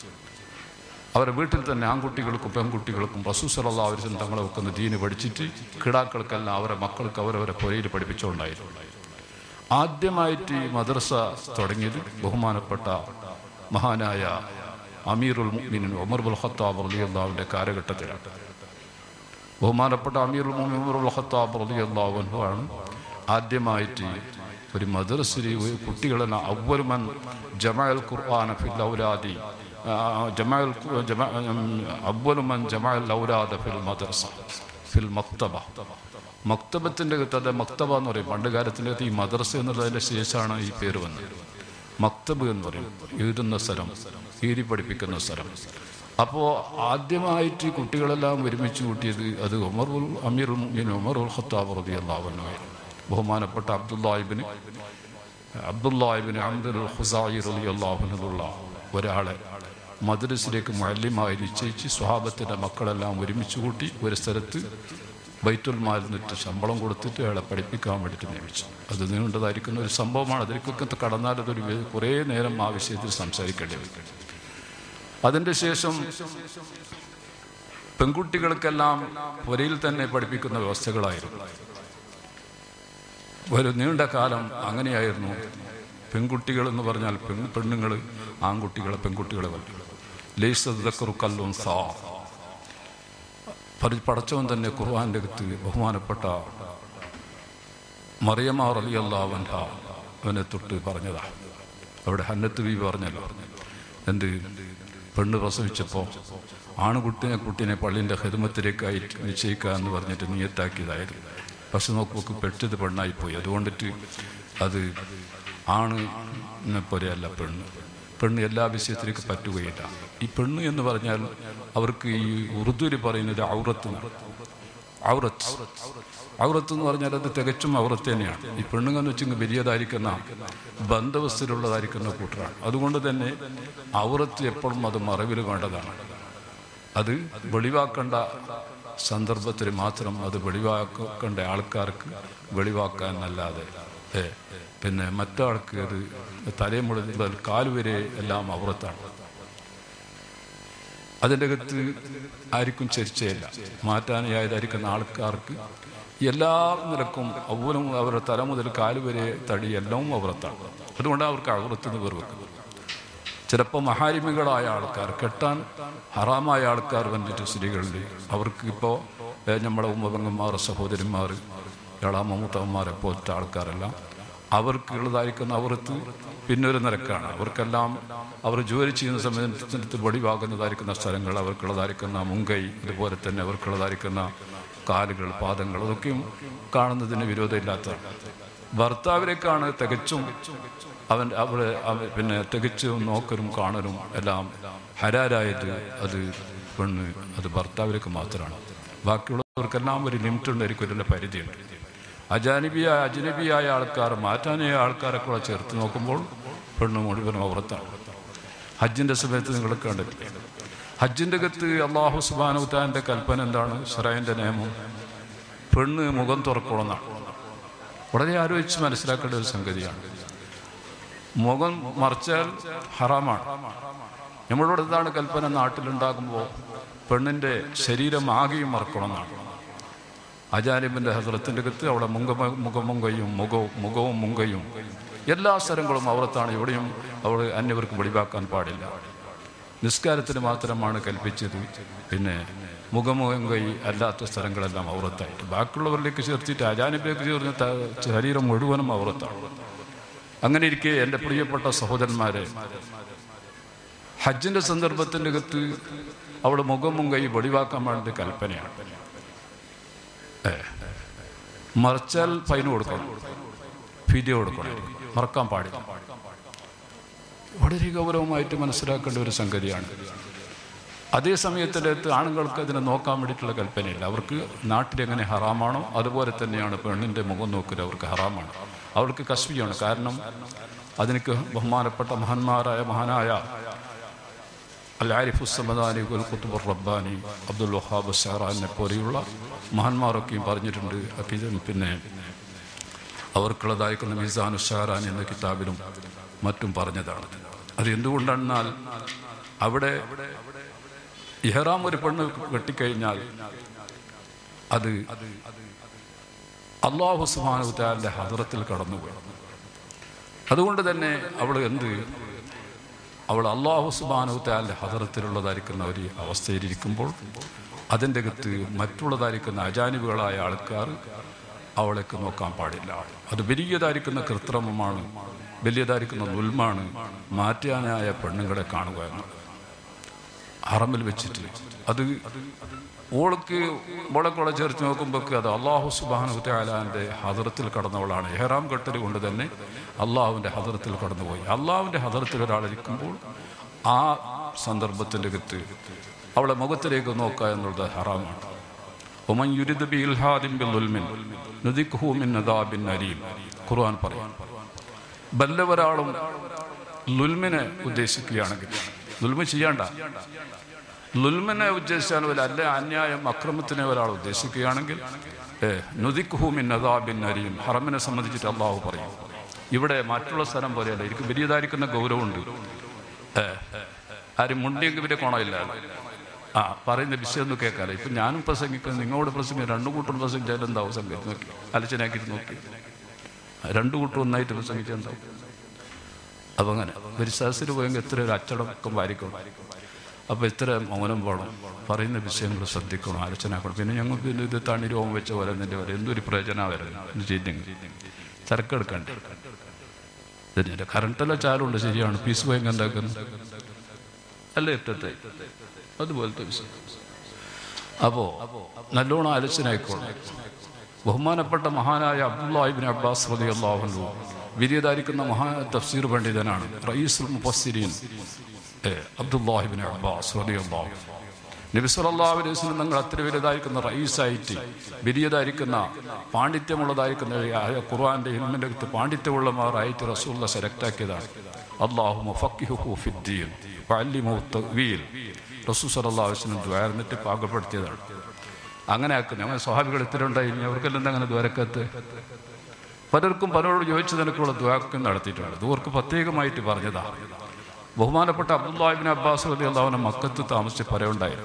അവരെ വീട്ടിൽ തന്നെ ആൺകുട്ടികൾക്കും പെൺകുട്ടികൾക്കും റസൂ സല്ലാ അവർ തങ്ങളെ വെക്കുന്ന ദീന് പഠിച്ചിട്ട് കിടാക്കൾക്കെല്ലാം അവരെ മക്കൾക്ക് അവരവരെ പൊരയിൽ പഠിപ്പിച്ചുകൊണ്ടായിരുന്നു ആദ്യമായിട്ട് ഈ മദ്രസ തുടങ്ങിയത് ബഹുമാനപ്പെട്ട മഹാനായ അമീറുൽ മുഅ്മിനീൻ ഉമർ ബുൽ ഖത്താബ് റളിയല്ലാഹുവിന്റെ കാലഘട്ടത്തിലാണ് ബഹുമാനപ്പെട്ട അമീറുൽ മുഅ്മിനീൻ ഉമർ ബുൽ ഖത്താബ് റളിയല്ലാഹു അൻഹു ആണ് ആദ്യമായിട്ട് ഒരു മദ്രസയിൽ കുട്ടികളെല്ലാം അവലുമൻ ജമാഅൽ ഖുർആന ഫിൽ ഔലാദി ജമാഅൽ ജമാ അവലുമൻ ജമാഅൽ ഔലാദ ഫിൽ മദ്രസ ഫിൽ മക്തബ മക്തബത്തിൻ്റെ അകത്ത് മക്തബ എന്ന് പറയും പണ്ട് കാലത്തിൻ്റെ അകത്ത് ഈ മദ്രസ എന്നുള്ളതിൻ്റെ ശേഷമാണ് ഈ പേര് വന്നത് മക്തബ് എന്ന് പറയും എഴുതുന്ന സ്ഥലം എഴുതി പഠിപ്പിക്കുന്ന സ്ഥലം അപ്പോൾ ആദ്യമായിട്ട് ഈ കുട്ടികളെല്ലാം ഒരുമിച്ച് കൂട്ടിയത് അത് ഉമർ ഉൽ അമീർ ഉൽ മുഅ്മിനീൻ ഉമർ ഉൽ ഖത്താബ് റളിയല്ലാഹു അൻഹു ആയിരുന്നു ബഹുമാനപ്പെട്ട അബ്ദുല്ലാഹിബിന് അബ്ദുല്ലാഹിബിന് അമ്രുൽ ഹുസായി റളിയല്ലാഹു അൻഹുള്ള ഒരാളെ മദ്രസിലേക്ക് മുഅല്ലിമായി നിശ്ചയിച്ച് സ്വഹാബത്തിൻ്റെ മക്കളെല്ലാം ഒരുമിച്ച് കൂട്ടി ഒരു സ്ഥലത്ത് ബൈത്തുൽ മാലിന്നിട്ട് ശമ്പളം കൊടുത്തിട്ട് അയാളെ പഠിപ്പിക്കാൻ വേണ്ടിയിട്ട് നിയമിച്ചു അത് നീണ്ടതായിരിക്കുന്ന ഒരു സംഭവമാണ് അതിലേക്കൊക്കെ കടന്നാൽ അതൊരു വേ- കുറേ നേരം ആ വിഷയത്തിൽ സംസാരിക്കേണ്ടി വരും അതിൻ്റെ ശേഷം പെൺകുട്ടികൾക്കെല്ലാം പുരയിൽ തന്നെ പഠിപ്പിക്കുന്ന വ്യവസ്ഥകളായിരുന്നു ഒരു നീണ്ട കാലം അങ്ങനെയായിരുന്നു പെൺകുട്ടികൾ എന്ന് പറഞ്ഞാൽ പെൺ പെണ്ണുങ്ങൾ ആൺകുട്ടികളെ പെൺകുട്ടികളെ വല്ല ലേസക്കറു കല്ലും സാ പരി പടച്ചവൻ തന്നെ ഖുർആാൻ്റെ അകത്ത് ബഹുമാനപ്പെട്ട മറിയമാർ അലി അള്ളാവൻഹ അവനെ തൊട്ട് പറഞ്ഞതാ അവിടെ ഹന്നത്ത് ബി പറഞ്ഞല്ലോ എന്ത് പെണ്ണ് പ്രസവിച്ചപ്പോൾ ആണുകുട്ടിനെ കുട്ടീനെ പള്ളിൻ്റെ ഹെരുമത്തിലേക്കായി നിശ്ചയിക്കുക എന്ന് പറഞ്ഞിട്ട് നിയത്താക്കിയതായിരുന്നു പക്ഷെ നോക്കുമ്പോൾ പെട്ടത് പെണ്ണായിപ്പോയി അതുകൊണ്ടിട്ട് അത് ആണ് പോലെയല്ല പെണ്ണ് പെണ്ണ് എല്ലാ വിഷയത്തിലേക്ക് പറ്റുകയില്ല ഈ പെണ്ണ് എന്ന് പറഞ്ഞാൽ അവർക്ക് ഈ ഉറുദുവിൽ പറയുന്നത് ഔറത്ത് എന്നാണ്. ഔറത്ത് ഔറത്ത് എന്ന് പറഞ്ഞാൽ അത് തികച്ചും ഔറത്ത് തന്നെയാണ് ഈ പെണ്ണുങ്ങെന്ന് വെച്ചെങ്കിൽ വലിയതായിരിക്കുന്ന ബന്ധവസ്ഥയിലുള്ളതായിരിക്കുന്ന കൂട്ടരാണ് അതുകൊണ്ട് തന്നെ ഔറത്ത് എപ്പോഴും അത് മറവിൽ വേണ്ടതാണ് അത് വെളിവാക്കേണ്ട സന്ദർഭത്തിൽ മാത്രം അത് വെളിവാക്കേണ്ട ആൾക്കാർക്ക് വെളിവാക്കാൻ അല്ലാതെ ഏ, പിന്നെ മറ്റാൾക്ക് അത് തലേ മുതൽ കാലുവരെ എല്ലാം ഔറത്താണ് അതിൻ്റെ അകത്ത് ആർക്കും ചർച്ചയില്ല മാറ്റാനായതായിരിക്കുന്ന ആൾക്കാർക്ക് എല്ലാ നിലക്കും അവരും അവരുടെ തല മുതൽ കാല് വരെ തടി എല്ലാം അവറത്താണ് അതുകൊണ്ട് അവർക്ക് അവറത്തിന് പേർ വെക്കുന്നത് ചിലപ്പോൾ മഹാരിമികളായ ആൾക്കാർ കെട്ടാൻ ഹറാമായ ആൾക്കാർ വന്നിട്ട് സ്ത്രീകളുണ്ട് അവർക്ക് ഇപ്പോൾ നമ്മളെ ഉമ്മപെങ്ങന്മാർ സഹോദരിമാർ ഇളാമൂത്തമ്മമാരെ പോലത്തെ ആൾക്കാരെല്ലാം അവർക്കുള്ളതായിരിക്കുന്ന അവർക്ക് പിന്നെ ഒരു നിരക്കാണ് അവർക്കെല്ലാം അവർ ജോലി ചെയ്യുന്ന സമയത്ത് വെളിവാകുന്നതായിരിക്കുന്ന സ്ഥലങ്ങൾ അവർക്കുള്ളതായിരിക്കുന്ന മുങ്കൈ അതുപോലെ തന്നെ അവർക്കുള്ളതായിരിക്കുന്ന കാലുകൾ പാദങ്ങൾ അതൊക്കെയും കാണുന്നതിന് വിരോധമില്ലാത്തതാണ് ഭർത്താവിനേക്കാണ് തികച്ചും അവൻ അവിടെ അവ- പിന്നെ തികച്ചും നോക്കലും കാണലും എല്ലാം ഹരാരായത് അത് പെണ്ണ് അത് ഭർത്താവിലേക്ക് മാത്രമാണ് ബാക്കിയുള്ളവർക്കെല്ലാം ഒരു ലിമിറ്റ് ഉണ്ടായിരിക്കും ഇതിൻ്റെ പരിധിയുണ്ട് അജാനിബിയായ അജനബിയായ ആൾക്കാർ മാറ്റാനായ ആൾക്കാരെ കൂടെ ചേർത്ത് നോക്കുമ്പോൾ പെണ്ണ് മുഴുവൻ ഔറത്താണ് ഹജ്ജിന്റെ സമയത്ത് നിങ്ങൾ കണ്ടിട്ടില്ല ഹജ്ജിന്റെ കത്ത് അള്ളാഹു സുബാനുത്താന്റെ കൽപ്പന എന്താണ് ഷറൈന്റെ നിയമം പെണ്ണ് മുഖം തുറക്കണമെന്നാണ് വളരെ ആലോചിച്ച് മനസ്സിലാക്കേണ്ട ഒരു സംഗതിയാണ് മുഖം മറിച്ചാൽ ഹറാമാണ് നമ്മളോട് എന്താണ് കൽപ്പന നാട്ടിലുണ്ടാകുമ്പോൾ പെണ്ണിന്റെ ശരീരം ആകെയും മറക്കണമെന്നാണ് ആചാര്യന്റെ ഹസ്രത്തിന്റെ കത്ത് അവിടെ മുങ്ക മുഖമുങ്കയും മുഖവും മുഖവും മുങ്കയും എല്ലാ സ്ഥലങ്ങളും അവിടത്താണ് എവിടെയും അവൾ അന്യവർക്ക് വെളിവാക്കാൻ പാടില്ല നിസ്കാരത്തിന് മാത്രമാണ് കൽപ്പിച്ചത് പിന്നെ മുഖമുഖങ്കൈ അല്ലാത്ത സ്ഥലങ്ങളെല്ലാം ഔറത്തായിട്ട് ബാക്കിയുള്ളവരിലേക്ക് ചേർത്തിട്ട് അജാനിബിലേക്ക് ചേർന്ന് ത- ശരീരം മുഴുവനും ഔറത്താണ് അങ്ങനെ ഇരിക്കെ എൻ്റെ പ്രിയപ്പെട്ട സഹോദരന്മാരെ ഹജ്ജിന്റെ സന്ദർഭത്തിന്റെ അകത്ത് അവൾ മുഖമും കൈ വെളിവാക്കാൻ വേണ്ടി കൽപ്പനയാണ് ഏ. മറിച്ചാൽ ഫൈന് കൊടുക്കണം ഫിദിയ കൊടുക്കണം മറക്കാൻ പാടില്ല വളരെ ഗൗരവമായിട്ട് മനസ്സിലാക്കേണ്ട ഒരു സംഗതിയാണ് അതേ സമയത്തിനകത്ത് ആണുങ്ങൾക്ക് അതിനെ നോക്കാൻ വേണ്ടിയിട്ടുള്ള കൽപ്പനയില്ല അവർക്ക് നാട്ടിലെങ്ങനെ ഹറാമാണോ അതുപോലെ തന്നെയാണ് പെണ്ണിൻ്റെ മുഖം നോക്കൽ അവർക്ക് ഹറാമാണ് അവർക്ക് കശ്മിയാണ് കാരണം അതിനക്ക് ബഹുമാനപ്പെട്ട മഹാന്മാരായ മഹാനായ അൽ ആരിഫുസമദാനി കുത്തുബർ റബ്ബാനി അബ്ദുൽ വഹാബ് ഷഹറാനെ പോലെയുള്ള മഹാന്മാരൊക്കെയും പറഞ്ഞിട്ടുണ്ട് അക്കിജൻ പിന്നെ അവർക്കുള്ളതായിരിക്കുന്ന മിസാനു ഷഹറാൻ എന്ന കിതാബിലും മറ്റും പറഞ്ഞതാണ് അത് എന്തുകൊണ്ടെന്നാൽ അവിടെ ഇഹ്റാം ഒരു പെണ്ണ് വെട്ടിക്കഴിഞ്ഞാൽ അത് അള്ളാഹു സുബാനുത്താലിന്റെ ഹദറത്തിൽ കടന്നുപോയി അതുകൊണ്ട് തന്നെ അവൾ എന്ത് അവൾ അള്ളാഹു സുബാനുത്താലിന്റെ ഹദറത്തിലുള്ളതായിരിക്കുന്ന ഒരു അവസ്ഥയിലിരിക്കുമ്പോൾ അതിൻ്റെ അകത്ത് മറ്റുള്ളതായിരിക്കുന്ന അജാനിബുകളായ ആൾക്കാർ അവളേക്ക് നോക്കാൻ പാടില്ല അത് വലിയതായിരിക്കുന്ന കൃത്രിമമാണ് വലിയതായിരിക്കുന്ന നുൽമാണ് മാറ്റാനായ പെണ്ണുങ്ങളെ കാണുക എന്നത് ഹറമിൽ വെച്ചിട്ട് അത് ഓൾക്ക് ഓളക്കുള്ള ചേർത്ത് നോക്കുമ്പോൾ അത് അള്ളാഹു സുബാനുത്താലാന്റെ ഹദറത്തിൽ കടന്നവളാണ് എഹ്റാം കെട്ടൽ കൊണ്ട് തന്നെ അള്ളാഹുവിന്റെ ഹദറത്തിൽ കടന്നുപോയി അള്ളാഹുവിന്റെ ഹദറത്തിൽ ഒരാളിരിക്കുമ്പോൾ ആ സന്ദർഭത്തിന്റെ അകത്ത് അവളെ മുഖത്തിലേക്ക് നോക്കുക എന്നുള്ളത് ഹറാമാണ് ഒമൻ യുരിദ് ബി ഇൽഹാദിൻ ബിൽ ഉൽമിൻ നുദിഖ്ഹു മിൻ അദാബിൻ അലീം ഖുർആൻ പറയും വല്ലവരാളും ലുൽമിനെ ഉദ്ദേശിക്കുകയാണെങ്കിൽ ലുൽമ ചെയ്യണ്ട ലുൽമിനെ ഉദ്ദേശിച്ചാൽ ഒരു അല്ല അന്യായം അക്രമത്തിനെ ഒരാൾ ഉദ്ദേശിക്കുകയാണെങ്കിൽ നുദിഖുമിൻ അദാബിൻ അരിയും ഹറമിനെ സംബന്ധിച്ചിട്ട് അള്ളാഹു പറയും ഇവിടെ മറ്റുള്ള സ്ഥലം പോലെയല്ല എനിക്ക് വലിയതായിരിക്കുന്ന ഗൗരവമുണ്ട് ഏ, ആരും മുണ്ടിയെങ്കിൽ വലിയ കോണമില്ല ആ പറയുന്ന വിഷയം ഒന്ന് കേൾക്കാലോ ഇപ്പൊ ഞാനും പ്രസംഗിക്കുന്നു നിങ്ങളോട് പ്രസംഗിക്കും രണ്ടു കൂട്ടം പ്രസംഗിച്ചാൽ എന്താവും സംഗതി നോക്കി അലച്ചനാക്കിയിട്ട് നോക്കി രണ്ടു കൂട്ടം ഒന്നായിട്ട് പ്രസംഗിച്ചുണ്ടാവും അപ്പൊ അങ്ങനെ ഒരു സദസ്സിൽ പോയെങ്കിൽ എത്ര ഒരു അച്ചടക്കം വാരിക്കണം അപ്പൊ ഇത്ര മൗനം വേണം പറയുന്ന വിഷയങ്ങൾ ശ്രദ്ധിക്കണം ആലോചനാക്കണം പിന്നെ ഞങ്ങൾക്ക് ഇത് ഇത് തണി രോഗം വെച്ച പോലെ നിന്റെ പോലെ എന്തൊരു പ്രയോജനം വരുന്നത് ചെയ്തെങ്കിൽ തിരക്കെടുക്കണ്ടേ ഇതിന്റെ കറണ്ടെല്ലാം ചാലുണ്ട് ശരിയാണ് പീസ് പോയി ഉണ്ടാക്കുന്നത് അല്ലേ ഏറ്റത്തെ അതുപോലത്തെ വിഷയം അപ്പോ നല്ലോണം ആലോചനായിക്കോളാം ബഹുമാനപ്പെട്ട മഹാനായ അബ്ദുല്ലാഹിബിൻ അബ്ബാസ് റതി അള്ളാഹു വിരിയതായിരിക്കുന്ന മഹാ തഫ്സീർ പണ്ഡിതനാണ് റയീസുൽ മുഫസ്സിരീൻ ഏ, അബ്ദുല്ലാഹിബിൻ അബ്ബാസ് റതി അള്ളാഹു നബി സല്ലല്ലാഹു അലൈഹി വസല്ലം നിങ്ങൾ അത്ര വലുതായിരിക്കുന്ന റയീസായിട്ട് വലിയതായിരിക്കുന്ന പാണ്ഡിത്യമുള്ളതായിരിക്കുന്ന ആ ഖുർആന്റെ ഇൽമിന്റെ അകത്ത് പാണ്ഡിത്യമുള്ളമാരായിട്ട് റസൂലുള്ള സെലക്ട് ആക്കിയതാണ് അള്ളാഹു മുഫക്കിഹുഹു ഫിദ്ദീൻ വഅല്ലിമുഹു തഅ്വീൽ റസൂൽ സല്ലല്ലാഹു അലൈഹി വസല്ലം ദ്വാരന്നിട്ട് പാകപ്പെടുത്തിയതാണ് അങ്ങനെ ആക്കുന്നു അങ്ങനെ സ്വഹാബികൾ ഇത്തിരി ഉണ്ടായിരുന്നു അവർക്കെല്ലാം എന്താ അങ്ങനെ ദ്വാരക്കത്ത് പലർക്കും പലരോട് ചോദിച്ചതിനൊക്കെയുള്ള ദ്വാരക്കം നടത്തിയിട്ടുണ്ട് ദൂർക്ക് പ്രത്യേകമായിട്ട് പറഞ്ഞതാ ബഹുമാനപ്പെട്ട അബ്ദുല്ലാഹിബിൻ അബ്ബാസ് റതി അള്ളാഹുനെ മക്കത്ത് താമസിച്ച് പറയുണ്ടായി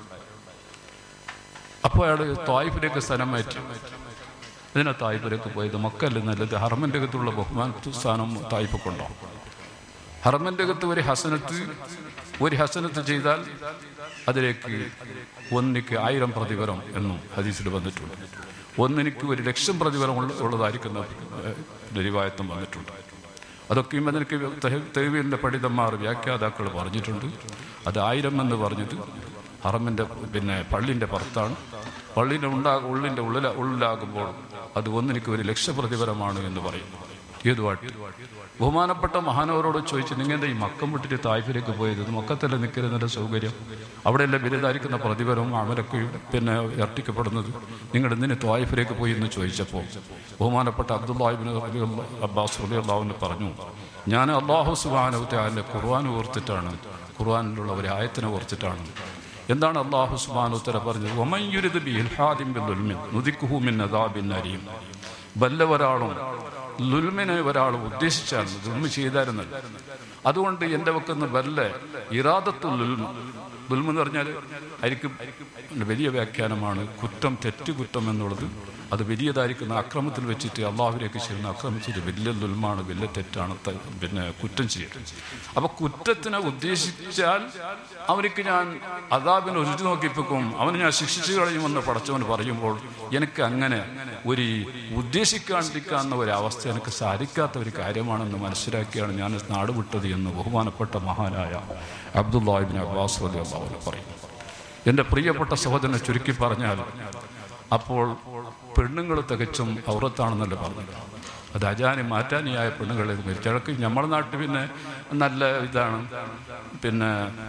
അപ്പോൾ അയാൾ തായിഫിലേക്ക് സ്ഥലം മാറ്റി ഇതിനാ തായിഫിലേക്ക് പോയത് മക്കല്ല നല്ലത് ഹറമിൻ്റെ അകത്തുള്ള ബഹുമാനത്ത് സ്ഥാനം തായിഫ് കൊണ്ടോ ഹറമിൻ്റെ അകത്ത് ഒരു ഹസനത്ത് ഒരു ഹസനത്ത് ചെയ്താൽ അതിലേക്ക് ഒന്നിക്ക് ആയിരം പ്രതിഫലം എന്നും ഹദീസിൽ വന്നിട്ടുണ്ട് ഒന്നിനിക്ക് ഒരു ലക്ഷം പ്രതിഫലം ഉള്ള- ഉള്ളതായിരിക്കുന്ന ദരിവായത്വം വന്നിട്ടുണ്ട് അതൊക്കെയും അതിനൊക്കെ തെരുവിൻ്റെ പണ്ഡിതന്മാർ വ്യാഖ്യാതാക്കൾ പറഞ്ഞിട്ടുണ്ട് അത് ആയിരം എന്ന് പറഞ്ഞത് ഹറമിൻ്റെ പിന്നെ പള്ളിൻ്റെ പുറത്താണ് പള്ളിൻ്റെ ഉണ്ടാ ഉള്ളിൻ്റെ ഉള്ളില ഉള്ളിലാകുമ്പോൾ അത് ഒന്നിനിക്ക് ഒരു ലക്ഷ പ്രതിഫലമാണ് എന്ന് പറയുന്നു ഏത് പാട്ട് ബഹുമാനപ്പെട്ട മഹാനവരോട് ചോദിച്ചു നിങ്ങൾ എന്താ ഈ മക്കം വിട്ടിട്ട് തായ്ഫിലേക്ക് പോയത് ഇത് മക്കത്തല്ലേ നിൽക്കുന്നതിൻ്റെ സൗകര്യം അവിടെയല്ലേ ബിരുദായിരിക്കുന്ന പ്രതിഫലവും അമലൊക്കെ പിന്നെ ഇരട്ടിക്കപ്പെടുന്നത് നിങ്ങൾ എന്തിന് ത്വായിഫിലേക്ക് പോയി എന്ന് ചോദിച്ചപ്പോൾ ബഹുമാനപ്പെട്ട അബ്ദുല്ലാഹിബിൻ അബ്ബാസ് അലി അള്ളാഹുവിന് പറഞ്ഞു ഞാൻ അള്ളാഹു സുബാനവത്തെ അതിൻ്റെ ഖുർആൻ ഓർത്തിട്ടാണ് ഖുർആാനിലുള്ള ഒരു ആയത്തിനെ ഓർത്തിട്ടാണ് എന്താണ് അള്ളാഹു സുബാനുത്തര പറഞ്ഞത് ഒമയ്യുരുത് ബി ഇൽഹാദിൻ ബിൽ ഉൽമിൻ നുദിക്കുഹു മിൻ അദാബിൻ അലീം വല്ല ഒരാളും ലുൽമിനെ ഒരാൾ ഉദ്ദേശിച്ചാണ് ദുൽമ ചെയ്തായിരുന്നല്ല അതുകൊണ്ട് എൻ്റെ വെക്കുന്ന വല്ല ഇറാദത്തു ലുൽമ ദുൽമ എന്ന് പറഞ്ഞാൽ ആയിരിക്കും വലിയ വ്യാഖ്യാനമാണ് കുറ്റം തെറ്റ് കുറ്റം എന്നുള്ളത് അത് വലിയതായിരിക്കുന്ന അക്രമത്തിൽ വെച്ചിട്ട് അള്ളാഹുവിലേക്ക് ചെയ്യുന്ന അക്രമിച്ചിട്ട് വലിയ ദുൽമാണ് വലിയ തെറ്റാണ് ത- പിന്നെ കുറ്റം ചെയ്യൽ അപ്പൊ കുറ്റത്തിനെ ഉദ്ദേശിച്ചാൽ അവർക്ക് ഞാൻ അതാബിനെ രുചി നോക്കിപ്പിക്കും അവനെ ഞാൻ ശിക്ഷിച്ചു കളയുമെന്ന് പടച്ചവൻ പറയുമ്പോൾ എനിക്ക് അങ്ങനെ ഒരു ഉദ്ദേശിക്കാണ്ടിരിക്കാവുന്ന ഒരു അവസ്ഥ എനിക്ക് സാധിക്കാത്ത ഒരു കാര്യമാണെന്ന് മനസ്സിലാക്കിയാണ് ഞാൻ നാട് വിട്ടത് എന്ന് ബഹുമാനപ്പെട്ട മഹാനായ അബ്ദുല്ലാഹിബിൻ അബ്ബാസ് അലി അള്ളാഹുവിന് പറയും എൻ്റെ പ്രിയപ്പെട്ട സഹോദരനെ ചുരുക്കി പറഞ്ഞാൽ അപ്പോൾ പെണ്ണുങ്ങൾ തികച്ചും ഔറത്താണെന്നല്ല പറഞ്ഞത് അത് അജാനി മാറ്റാനിയായ പെണ്ണുങ്ങളെ ചിലക്ക് നമ്മുടെ നാട്ടിൽ പിന്നെ നല്ല ഇതാണ് പിന്നെ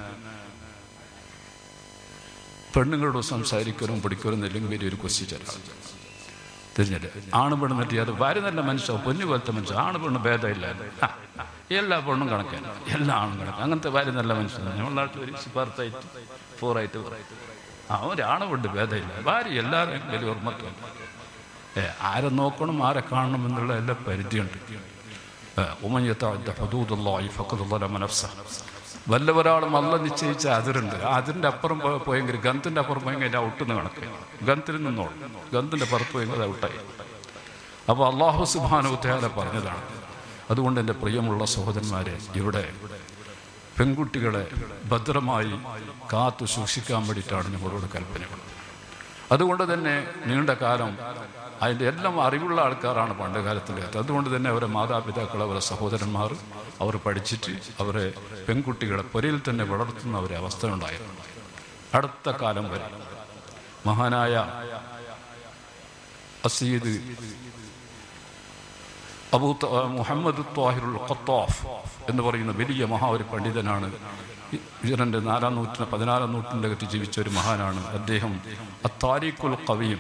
പെണ്ണുങ്ങളോട് സംസാരിക്കലും പിടിക്കലും ഇല്ലെങ്കിൽ വലിയൊരു ക്വസ്റ്റ്യൻ ചില തിരിഞ്ഞില്ല ആണ് പെണ്ണ് പറ്റി അത് ഭാര്യ നല്ല മനുഷ്യ പൊന്നു പോലത്തെ മനുഷ്യ ആണ് പെണ്ണ് ഭേദമില്ല ആ, എല്ലാ പെണ്ണും കണക്കാണ് എല്ലാ ആണും കണക്ക് അങ്ങനത്തെ ഭാര്യ നല്ല മനുഷ്യൻ നമ്മുടെ നാട്ടിൽ ഒരു സിപ്പാർത്തായിട്ട് ഫോറായിട്ട് ആ ഒരാണുണ്ട് ഭേദമില്ല ഭാര്യ എല്ലാവരും വലിയ ഓർമ്മക്കാണ് ഏ ആരെ നോക്കണം ആരെ കാണണം എന്നുള്ള എല്ലാ പരിധിയുണ്ട് ഏ, ഉമൻ യതഅദ്ദ ഹുദൂദുല്ലാഹി ഫഖദ് ളലമ നഫ്സഹ. വല്ല ഒരാളും അല്ല നിശ്ചയിച്ച അതിരുണ്ട് ആ അതിൻ്റെ അപ്പുറം പോ- പോയെങ്കിൽ ഗന്തിൻ്റെ അപ്പുറം പോയെങ്കിൽ അതിൻ്റെ ഔട്ടെന്ന് കണക്ക് ഗന്തിൽ നിന്നോളും ഗന്തിൻ്റെ പുറത്ത് പോയെങ്കിൽ അത് ഔട്ടായി അപ്പോൾ അള്ളാഹു സുബാനുത്തേല പറഞ്ഞതാണ് അതുകൊണ്ട് എൻ്റെ പ്രിയമുള്ള സഹോദരന്മാരെ ഇവിടെ പെൺകുട്ടികളെ ഭദ്രമായി കാത്തു സൂക്ഷിക്കാൻ വേണ്ടിയിട്ടാണ് ഞങ്ങളോട് കൽപ്പനകൾ അതുകൊണ്ട് തന്നെ നീണ്ട കാലം അതിൻ്റെ എല്ലാം അറിവുള്ള ആൾക്കാരാണ് പണ്ട് കാലത്തിൻ്റെ അകത്ത് അതുകൊണ്ട് തന്നെ അവരെ മാതാപിതാക്കൾ അവരെ സഹോദരന്മാർ അവർ പഠിച്ചിട്ട് അവരെ പെൺകുട്ടികളെ പൊരയിൽ തന്നെ വളർത്തുന്ന ഒരു അവസ്ഥ ഉണ്ടായിരുന്നു അടുത്ത കാലം വരെ മഹാനായ അസീദ് അബൂ ത- മുഹമ്മദ് ത്വാഹിറുൽ ഖത്താഫ് എന്ന് പറയുന്ന വലിയ മഹാ ഒരു പണ്ഡിതനാണ് ഇജറന്റെ നാലാം നൂറ്റിന് പതിനാലാം നൂറ്റിൻ്റെ ജീവിച്ച ഒരു മഹാനാണ് അദ്ദേഹം അത്താരിഖുൽ കവിയും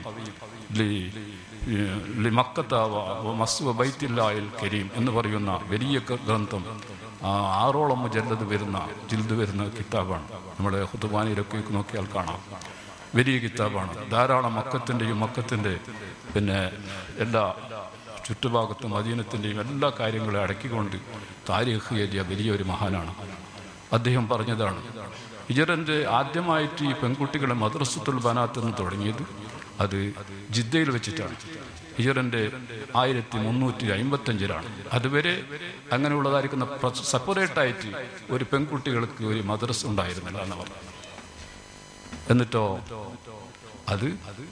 ബൈത്തില്ലായിൽ കരീം എന്ന് പറയുന്ന വലിയ ക- ഗ്രന്ഥം ആ, ആറോളം ജല്ലത് വരുന്ന ജിൽദ് വരുന്ന കിതാബാണ് നമ്മുടെ ഹുത്തുബാനിയിലൊക്കെ നോക്കിയാൽ കാണാം വലിയ കിതാബാണ് ധാരാളം മക്കത്തിൻ്റെയും മക്കത്തിൻ്റെ പിന്നെ എല്ലാ ചുറ്റുഭാഗത്തും അധീനത്തിൻ്റെയും എല്ലാ കാര്യങ്ങളും അടക്കിക്കൊണ്ട് താരീഖ് എഴുതിയ വലിയൊരു മഹാനാണ് അദ്ദേഹം പറഞ്ഞതാണ് ഹിജറൻ്റെ ആദ്യമായിട്ട് ഈ പെൺകുട്ടികളെ മദ്രസത്തുൽ ബനാത്ത് എന്ന് തുടങ്ങിയത് അത് ജിദ്ദയിൽ വെച്ചിട്ടാണ് ഹിജറൻ്റെ ആയിരത്തി മുന്നൂറ്റി അമ്പത്തഞ്ചിലാണ് അതുവരെ അങ്ങനെയുള്ളതായിരിക്കുന്ന സെപ്പറേറ്റായിട്ട് ഒരു പെൺകുട്ടികൾക്ക് ഒരു മദ്രസ ഉണ്ടായിരുന്നില്ല എന്ന് പറഞ്ഞു എന്നിട്ടോ അത്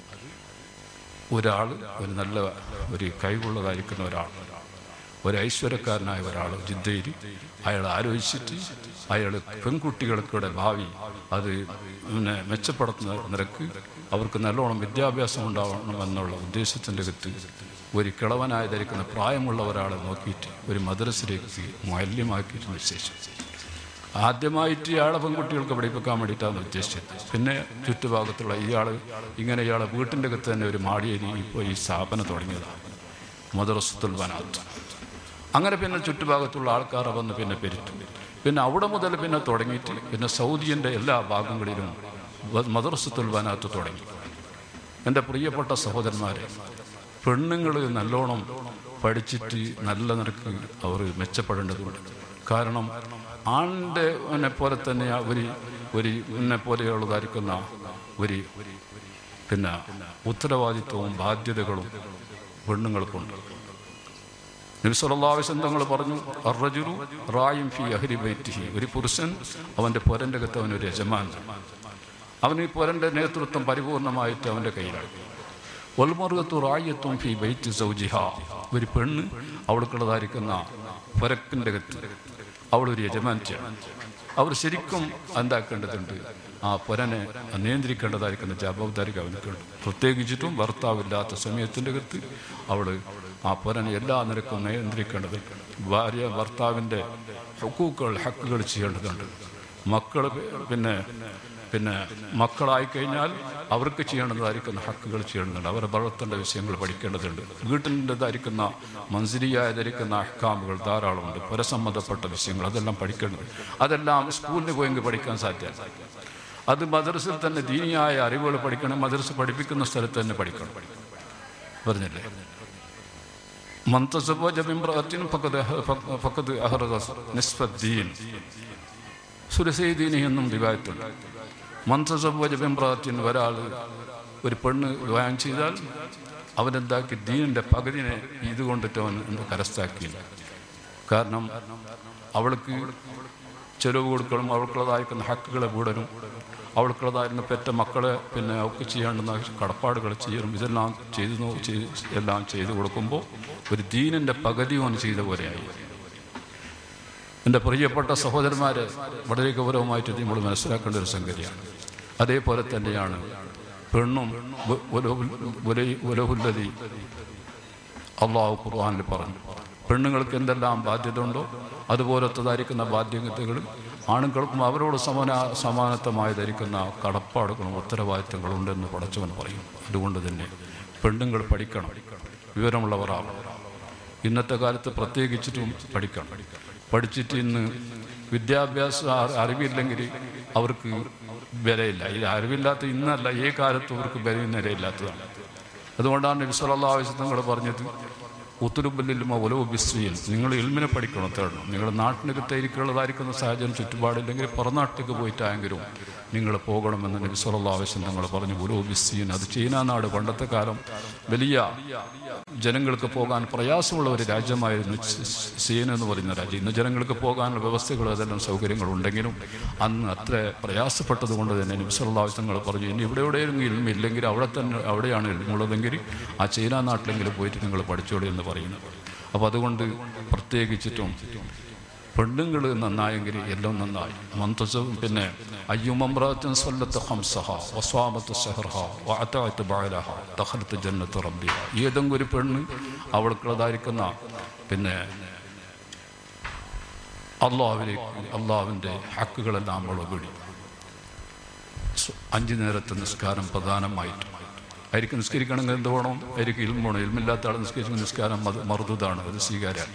ഒരാൾ ഒരു നല്ല ഒരു കഴിവുള്ളതായിരിക്കുന്ന ഒരാൾ ഒരു ഐശ്വര്യക്കാരനായ ഒരാൾ ജിദ്ദയിൽ അയാൾ ആലോചിച്ചിട്ട് അയാൾ പെൺകുട്ടികൾക്കുടെ ഭാവി അത് പിന്നെ മെച്ചപ്പെടുത്തുന്ന നിരക്ക് അവർക്ക് നല്ലോണം വിദ്യാഭ്യാസം ഉണ്ടാവണം എന്നുള്ള ഉദ്ദേശത്തിൻ്റെ അകത്ത് ഒരു കിളവനായി ധരിക്കുന്ന പ്രായമുള്ള ഒരാളെ നോക്കിയിട്ട് ഒരു മദ്രസിലേക്ക് മാല്യമാക്കിയിട്ട് നിശ്ചയിച്ചു ആദ്യമായിട്ട് ഇയാളെ പെൺകുട്ടികൾക്ക് പഠിപ്പിക്കാൻ വേണ്ടിയിട്ടാണ് ഉദ്ദേശിച്ചത് പിന്നെ ചുറ്റുഭാഗത്തുള്ള ഇയാൾ ഇങ്ങനെ ഇയാളെ വീട്ടിൻ്റെ അകത്ത് തന്നെ ഒരു മാടിയേരി ഇപ്പോൾ ഈ സ്ഥാപനം തുടങ്ങിയതാണ് മദ്രസത്തുൽ ബനാത്ത് അങ്ങനെ പിന്നെ ചുറ്റുഭാഗത്തുള്ള ആൾക്കാരെ വന്ന് പിന്നെ പെരുത്തു പിന്നെ അവിടെ മുതൽ പിന്നെ തുടങ്ങിയിട്ട് പിന്നെ സൗദിയൻ്റെ എല്ലാ ഭാഗങ്ങളിലും വ- മദ്രസത്തുൽ ബനാത്ത് തുടങ്ങി എൻ്റെ പ്രിയപ്പെട്ട സഹോദരന്മാരെ പെണ്ണുങ്ങൾ നല്ലോണം പഠിച്ചിട്ട് നല്ല നിരക്ക് അവർ മെച്ചപ്പെടേണ്ടതുണ്ട് കാരണം ആണിൻ്റെ നെ പോലെ തന്നെ ആ ഒരു ഒരു എന്നെ പോലെയുള്ളതായിരിക്കുന്ന ഒരു പിന്നെ ഉത്തരവാദിത്വവും ബാധ്യതകളും പെണ്ണുങ്ങൾക്കുണ്ട് നബി സല്ലല്ലാഹു അലൈഹി വസല്ലം തങ്ങൾ പറഞ്ഞു അർറജുലു റായിം ഫി അഹ്ലി ബൈത്തിഹി ഒരു പുരുഷൻ അവന്റെ പൊരന്റെ അകത്ത് അവൻ ഒരു യജമാൻ അവന് ഈ പൊരന്റെ നേതൃത്വം പരിപൂർണമായിട്ട് അവന്റെ കയ്യിലാണ് ഒൽമറുകത്തു റായത്തും ഫി ബൈറ്റ് സൗജിഹ ഒരു പെണ്ണ് അവൾക്കുള്ളതായിരിക്കുന്ന പൊരക്കിൻ്റെ അകത്ത് അവളൊരു യജമാനിയാണ് അവർ ശരിക്കും എന്താക്കേണ്ടതുണ്ട് ആ പുരനെ നിയന്ത്രിക്കേണ്ടതായിരിക്കുന്ന ജാബാവതാരിക അവനക്കുണ്ട് പ്രത്യേകിച്ചിട്ടും ഭർത്താവില്ലാത്ത സമയത്തിൻ്റെ അകത്ത് അവള് ആ പുരനെ എല്ലാ നിരക്കും നിയന്ത്രിക്കേണ്ടതുണ്ട് ഭാര്യ ഭർത്താവിൻ്റെ ഹക്കൂക്കൾ ഹക്കുകൾ ചെയ്യേണ്ടതുണ്ട് മക്കൾ പിന്നെ പിന്നെ മക്കളായി കഴിഞ്ഞാൽ അവർക്ക് ചെയ്യേണ്ടതായിരിക്കുന്ന ഹക്കുകൾ ചെയ്യേണ്ടതുണ്ട് അവരെ വളർത്തേണ്ട വിഷയങ്ങൾ പഠിക്കേണ്ടതുണ്ട് വീട്ടിൻ്റെതായിരിക്കുന്ന മൻസിരിയായതായിരിക്കുന്ന അഹ്കാമുകൾ ധാരാളമുണ്ട് പുരസംബന്ധപ്പെട്ട വിഷയങ്ങൾ അതെല്ലാം പഠിക്കേണ്ടത് അതെല്ലാം സ്കൂളിൽ പോയെങ്കിൽ പഠിക്കാൻ സാധ്യമല്ല അത് മദ്രസിൽ തന്നെ ദീനിയായ അറിവുകൾ പഠിക്കണം മദ്രസ പഠിപ്പിക്കുന്ന സ്ഥലത്ത് തന്നെ പഠിക്കണം പറഞ്ഞില്ലേ മന്ത്രസഭോജബിംബ്രത്തിനും ഫക്കത് നിസ്ഫദ്ദീൻ സുരസൈദീനി എന്നും റിവായത്തുണ്ട് മന്ത്രസഭോജബിംബ്രത്തിന് ഒരാൾ ഒരു പെണ്ണ് വിവാഹം ചെയ്താൽ അവനെന്താക്കി ദീനിൻ്റെ പകുതിനെ ഇതുകൊണ്ടിട്ട് അവൻ കരസ്ഥാക്കിയില്ല കാരണം അവൾക്ക് ചെലവ് കൊടുക്കണം അവൾക്കുള്ളതായിരിക്കുന്ന ഹക്കുകളെ കൂടനും അവൾക്കുള്ളതായിരുന്ന പെറ്റ മക്കളെ പിന്നെ അവൾക്ക് ചെയ്യേണ്ടുന്ന കടപ്പാടുകൾ ചെയ്യണം ഇതെല്ലാം ചെയ്തു നോ- ചെയ്ത് എല്ലാം ചെയ്തു കൊടുക്കുമ്പോൾ ഒരു ദീനിൻ്റെ പകുതി അവൻ ചെയ്ത പോലെയായി എൻ്റെ പ്രിയപ്പെട്ട സഹോദരന്മാരെ വളരെ ഗൗരവമായിട്ട് നമ്മൾ മനസ്സിലാക്കേണ്ട ഒരു സംഗതിയാണ് അതേപോലെ തന്നെയാണ് പെണ്ണും വ- വലഹുൽ- വലൈ- വലഹുല്ലതി അള്ളാഹു ഖുർആാനിൽ പറഞ്ഞു പെണ്ണുങ്ങൾക്ക് എന്തെല്ലാം ബാധ്യത ഉണ്ടോ അതുപോലത്തതായിരിക്കുന്ന ബാധ്യതകൾ ആണുങ്ങൾക്കും അവരോട് സമാന സമാനത്തമായതായിരിക്കുന്ന കടപ്പാടുകളും ഉത്തരവാദിത്തങ്ങളും ഉണ്ടെന്ന് പടച്ചവൻ പറയും അതുകൊണ്ട് തന്നെ പെണ്ണുങ്ങൾ പഠിക്കണം വിവരമുള്ളവരാകണം ഇന്നത്തെ കാലത്ത് പ്രത്യേകിച്ചിട്ടും പഠിക്കണം പഠിച്ചിട്ട് ഇന്ന് വിദ്യാഭ്യാസ അ- അറിവില്ലെങ്കിൽ അവർക്ക് വിലയില്ല ഈ അറിവില്ലാത്ത ഇന്നല്ല ഈ കാലത്ത് അവർക്ക് വിലയും നിലയില്ലാത്തതാണ് അതുകൊണ്ടാണ് നബി സല്ലല്ലാഹു അലൈഹി വസല്ലം തങ്ങൾ പറഞ്ഞത് ഉത്തുരുബല്ലിലുമ ഒലവ് ബിസ്വിയിൽ നിങ്ങൾ ഇൽമിനെ പഠിക്കണം തേടണം നിങ്ങളുടെ നാട്ടിനകത്തായിരിക്കുള്ളതായിരിക്കുന്ന സാഹചര്യം ചുറ്റുപാടില്ലെങ്കിൽ പുറനാട്ടിലേക്ക് പോയിട്ടായെങ്കിലും നിങ്ങൾ പോകണമെന്ന് നബി സല്ലല്ലാഹു അലൈഹി വസല്ലം തങ്ങൾ പറഞ്ഞു ഒലവ് ബിസ്വീൻ അത് ചൈന നാട് പണ്ടത്തെ കാലം വലിയ ജനങ്ങൾക്ക് പോകാൻ പ്രയാസമുള്ള ഒരു രാജ്യമായിരുന്നു ച- സീൻ എന്ന് പറയുന്ന രാജ്യം ഇന്ന് ജനങ്ങൾക്ക് പോകാനുള്ള വ്യവസ്ഥകളും അതെല്ലാം സൗകര്യങ്ങളും ഉണ്ടെങ്കിലും അന്ന് അത്ര പ്രയാസപ്പെട്ടത് കൊണ്ട് തന്നെ നിമിഷമുള്ളാവശ്യങ്ങൾ പറഞ്ഞു ഇനി ഇവിടെ എവിടെയെങ്കിലും ഇൽമില്ലെങ്കിൽ അവിടെ തന്നെ അവിടെയാണ് ഇൽമുള്ളതെങ്കിൽ ആ ചൈന നാട്ടിലെങ്കിലും പോയിട്ട് നിങ്ങൾ പഠിച്ചോളൂ എന്ന് പറയുന്നത് അപ്പോൾ അതുകൊണ്ട് പ്രത്യേകിച്ചിട്ടും പെണ്ണുങ്ങൾ നന്നായെങ്കിൽ എല്ലാം നന്നായി മന്ത്രസും പിന്നെ അയ്യുമമ്രാത്തിൻ സ്വല്ലത്ത് ഹംസഹ വസ്വാമത്ത് സഹർഹ വാറ്റാത്ത് ബാലഹ തഹലത്ത് ജന്നത്ത് റബ്ബിഹ ഏതെങ്കിലും ഒരു പെണ്ണ് അവൾക്കുള്ളതായിരിക്കുന്ന പിന്നെ അള്ളാഹുവിലേക്ക് അള്ളാഹുവിൻ്റെ ഹക്കുകളെല്ലാം അവൾ വിടി സു- അഞ്ചു നേരത്തെ നിസ്കാരം പ്രധാനമായിട്ടും ആയിരിക്കും നിസ്കരിക്കണമെങ്കിൽ എന്ത് വേണം ആയിരിക്കും ഇൽമ വേണം ഇൽമില്ലാത്ത ആൾ നിസ്കരിച്ച നിസ്കാരം അത് മറുതാണ് അത് സ്വീകാര്യ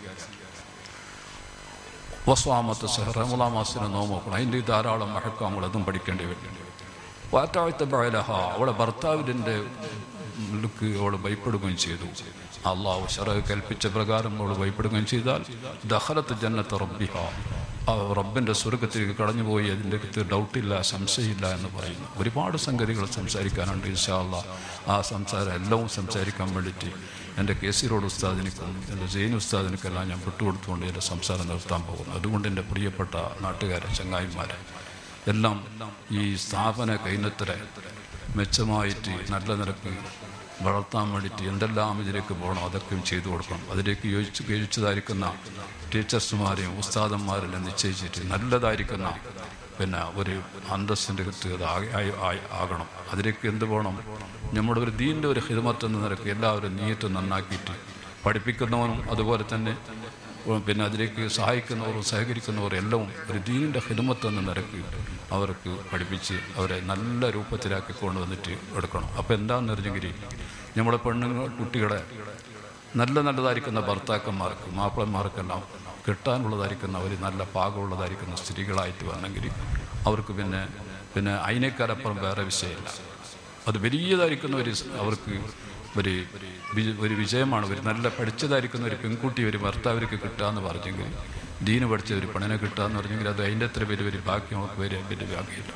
വസ്വാമത്ത് സെഹർ റമലാ മാസത്തിന് നോക്കണം അതിൻ്റെ ധാരാളം മഹക്കാമുകൾ അതും പഠിക്കേണ്ടി വരും വാറ്റാഴ്ത്ത ബയലഹ അവളെ ഭർത്താവിൻ്റെ ലുക്ക് അവൾ ഭയപ്പെടുകയും ചെയ്തു അള്ളാഹു ഷറ കൽപ്പിച്ച പ്രകാരം അവൾ ഭയപ്പെടുകയും ചെയ്താൽ ദഹലത്ത് ജന്നത്ത് റബ്ബിഹ ആ റബ്ബിൻ്റെ സ്വർഗത്തിലേക്ക് കടന്നുപോയി അതിൻ്റെ അകത്ത് ഡൗട്ടില്ല സംശയമില്ല എന്ന് പറയുന്നു ഒരുപാട് സംഗതികൾ സംസാരിക്കാനുണ്ട് ഇൻഷാല്ല ആ സംസാരം എല്ലാവും സംസാരിക്കാൻ വേണ്ടിയിട്ട് എൻ്റെ കേസിറോട് ഉസ്താദിനിക്കും എൻ്റെ ജെയിൻ ഉസ്താദിനിക്കെല്ലാം ഞാൻ വിട്ടുകൊടുത്തുകൊണ്ട് എൻ്റെ സംസാരം നിർത്താൻ പോകുന്നു അതുകൊണ്ട് എൻ്റെ പ്രിയപ്പെട്ട നാട്ടുകാരെ ചങ്ങായിമാരെ എല്ലാം ഈ സ്ഥാപന കൈനത്തരെ മെച്ചമായിട്ട് നല്ല നിരക്ക് വളർത്താൻ വേണ്ടിയിട്ട് എന്തെല്ലാം ഇതിലേക്ക് പോകണം അതൊക്കെയും ചെയ്തു കൊടുക്കണം അതിലേക്ക് യോജിച്ച് യോജിച്ചതായിരിക്കുന്ന ടീച്ചേഴ്സുമാരെയും ഉസ്താദന്മാരെല്ലാം നിശ്ചയിച്ചിട്ട് നല്ലതായിരിക്കുന്ന പിന്നെ ഒരു അന്തസ്സിൻ്റെ അകത്ത് അത് ആയി- ആയി- ആയി- ആകണം അതിലേക്ക് എന്ത് വേണം നമ്മുടെ ഒരു ദീൻ്റെ ഒരു ഹിതമത്ത് എന്ന നിരക്ക് എല്ലാവരും നീയത്ത് നന്നാക്കിയിട്ട് പഠിപ്പിക്കുന്നവനും അതുപോലെ തന്നെ ഉം, പിന്നെ അതിലേക്ക് സഹായിക്കുന്നവരും സഹകരിക്കുന്നവരും എല്ലാം ഒരു ദീനിൻ്റെ ഹിതമത്ത് എന്ന നിരക്ക് അവർക്ക് പഠിപ്പിച്ച് അവരെ നല്ല രൂപത്തിലാക്കി കൊണ്ടുവന്നിട്ട് എടുക്കണം അപ്പോൾ എന്താണെന്ന് അറിഞ്ഞെങ്കിൽ നമ്മുടെ പെണ്ണുങ്ങൾ കുട്ടികളെ നല്ല നല്ലതായിരിക്കുന്ന ഭർത്താക്കന്മാർക്ക് മാപ്പിളന്മാർക്കെല്ലാം കിട്ടാനുള്ളതായിരിക്കുന്ന ഒരു നല്ല പാകമുള്ളതായിരിക്കുന്ന സ്ത്രീകളായിട്ട് വന്നെങ്കിൽ അവർക്ക് പിന്നെ പിന്നെ അതിനേക്കാളപ്പുറം വേറെ വിഷയമില്ല അത് വലിയതായിരിക്കുന്ന ഒരു സ് അവർക്ക് ഒരു വി- ഒരു വിജയമാണ് ഒരു നല്ല പഠിച്ചതായിരിക്കുന്ന ഒരു പെൺകുട്ടി ഒരു ഭർത്താവർക്ക് കിട്ടുകയെന്ന് പറഞ്ഞെങ്കിൽ ദീന് പഠിച്ച ഒരു പെണ്ണിനെ കിട്ടുകയെന്ന് പറഞ്ഞെങ്കിൽ അത് അതിൻ്റെ അത്ര വലിയ ഒരു ഭാഗ്യം അവർക്ക് വരെ വലിയ ഭാഗ്യമില്ല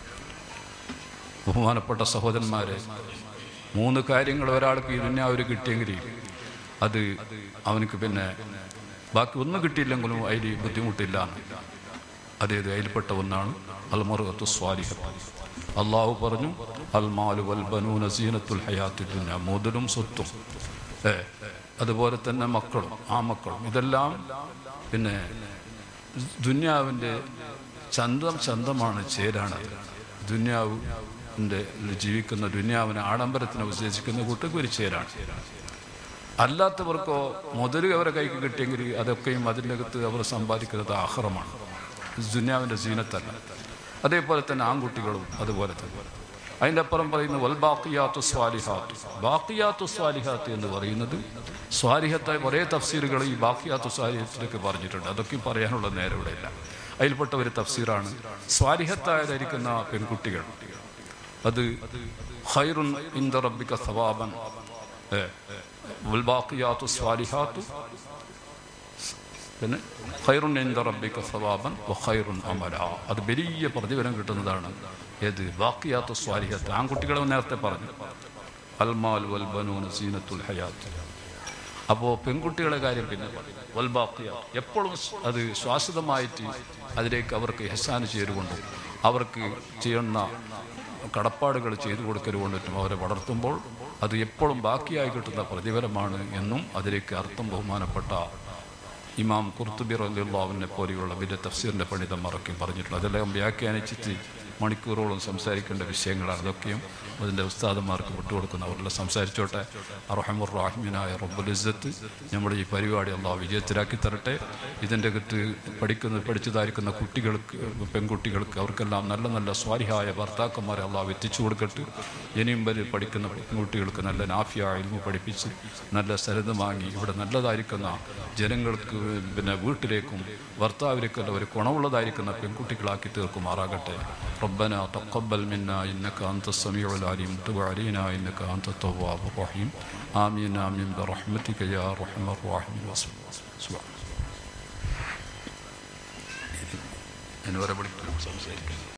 ബഹുമാനപ്പെട്ട സഹോദരന്മാരെ മൂന്ന് കാര്യങ്ങൾ ഒരാൾക്ക് ഇതിനെ അവർ കിട്ടിയെങ്കിൽ അത് അവനക്ക് പിന്നെ ബാക്കി ഒന്നും കിട്ടിയില്ലെങ്കിലും അതിൽ ബുദ്ധിമുട്ടില്ല അതേത് അതിൽപ്പെട്ട ഒന്നാണ് അൽമറുഖത്ത് സ്വാലിഹ അള്ളാഹു പറഞ്ഞു അൽ മാലു വൽ ബനൂന സീനത്തുൽ ഹയാത്തി ദുനിയ മുതലും സ്വത്തും ഏ അതുപോലെ തന്നെ മക്കളും ആ മക്കളും ഇതെല്ലാം പിന്നെ ദുന്യാവിൻ്റെ ചന്തം ചന്തമാണ് ചേരാണ് ദുന്യാവിൻ്റെ ജീവിക്കുന്ന ദുന്യാവിനെ ആഡംബരത്തിനെ ഉദ്ദേശിക്കുന്ന കൂട്ടർക്ക് ഒരു ചേരാണ് അല്ലാത്തവർക്കോ മുതൽ അവരെ കൈക്ക് കിട്ടിയെങ്കിൽ അതൊക്കെയും അതിൻ്റെ അകത്ത് അവർ സമ്പാദിക്കുന്നത് ആഹ്റമാണ് ദുന്യാവിൻ്റെ ജീനത്തല്ല അതേപോലെ തന്നെ ആൺകുട്ടികളും അതുപോലെ തന്നെ അതിൻ്റെ അപ്പുറം പറയുന്നത് വൽ ബാക്കിയാത്തു സ്വാലിഹാത്ത് ബാക്കിയാത്തു സ്വാലിഹാത്ത് എന്ന് പറയുന്നത് സ്വാലിഹത്തായ കുറേ തഫ്സീറുകൾ ഈ ബാക്കിയാത്തു സ്വാലിഹത്തിലേക്ക് പറഞ്ഞിട്ടുണ്ട് അതൊക്കെ പറയാനുള്ള നേരം ഇവിടെ ഇല്ല അതിൽപ്പെട്ട ഒരു തഫ്സീറാണ് സ്വാലിഹത്തായതായിരിക്കുന്ന പെൺകുട്ടികൾ അത് ഖൈറുൻ ഇന്ദ റബ്ബിക സവാബൻ ഏ, വൽ ബാക്കിയാത്തു സ്വാലിഹാത്തു പിന്നെ ഖൈറുൻ ഇന്ദ റബ്ബിക സവാബൻ വ ഖൈറുൻ അമല അത് വലിയ പ്രതിഫലം കിട്ടുന്നതാണ് ഏത് ബാക്കിയാത്തു സ്വാലിഹത്ത് ആൺകുട്ടികളെ നേരത്തെ പറഞ്ഞു അൽമാൽ വൽ ബനൂൻ സീനത്തുൽ ഹയാത്ത് അപ്പോൾ പെൺകുട്ടികളുടെ കാര്യം പിന്നെ പറയും. വൽ ബാക്കിയാത്ത് എപ്പോഴും അത് ശ്വാസിതമായിട്ട് അതിലേക്ക് അവർക്ക് ഹെസാന് ചേരുകൊണ്ടും അവർക്ക് ചെയ്യുന്ന കടപ്പാടുകൾ ചെയ്തു കൊടുക്കൽ കൊണ്ടിട്ടും അവരെ വളർത്തുമ്പോൾ അത് എപ്പോഴും ബാക്കിയായി കിട്ടുന്ന പ്രതിഫലമാണ് എന്നും അതിലേക്ക് അർത്ഥം ബഹുമാനപ്പെട്ട ഇമാം കുർത്തുബി റലിയുള്ളാവിനെ പോലെയുള്ള വലിയ തഫ്സീറിൻ്റെ പണ്ഡിതന്മാരൊക്കെ പറഞ്ഞിട്ടുണ്ട് അതെല്ലാം വ്യാഖ്യാനിച്ചിട്ട് മണിക്കൂറോളം സംസാരിക്കേണ്ട വിഷയങ്ങളാണ് അതൊക്കെയും അതിൻ്റെ ഉസ്താദന്മാർക്ക് വിട്ടുകൊടുക്കുന്ന അവരെല്ലാം സംസാരിച്ചോട്ടെ അറഹമുർ റാഹിമിനായ റബ്ബുൽ ഇസ്സത്ത് നമ്മുടെ ഈ പരിപാടി അള്ളാഹ് വിജയത്തിലാക്കി തരട്ടെ ഇതിൻ്റെ അകത്ത് പഠിക്കുന്ന പഠിച്ചതായിരിക്കുന്ന കുട്ടികൾക്ക് പെൺകുട്ടികൾക്ക് അവർക്കെല്ലാം നല്ല നല്ല സ്വാരിഹായ ഭർത്താക്കന്മാരെ അള്ളാഹ് എത്തിച്ചു കൊടുക്കട്ടെ ഇനിയും വരെ പഠിക്കുന്ന പെൺകുട്ടികൾക്ക് നല്ല നാഫിയ ഇൽമു പഠിപ്പിച്ച് നല്ല സ്ഥലത്ത് വാങ്ങി ഇവിടെ നല്ലതായിരിക്കുന്ന ജനങ്ങൾക്ക് പിന്നെ വീട്ടിലേക്കും ഭർത്താവിലേക്കും ഒരു ഗുണമുള്ളതായിരിക്കുന്ന പെൺകുട്ടികളാക്കി തീർക്കുമാറാകട്ടെ ربنا تقبل منا إنك أنت السميع العليم تب علينا إنك أنت التواب الرحيم آمين آمين برحمتك يا أرحم الراحمين سبحان أنا ورا بدي സംസാരിക്കാം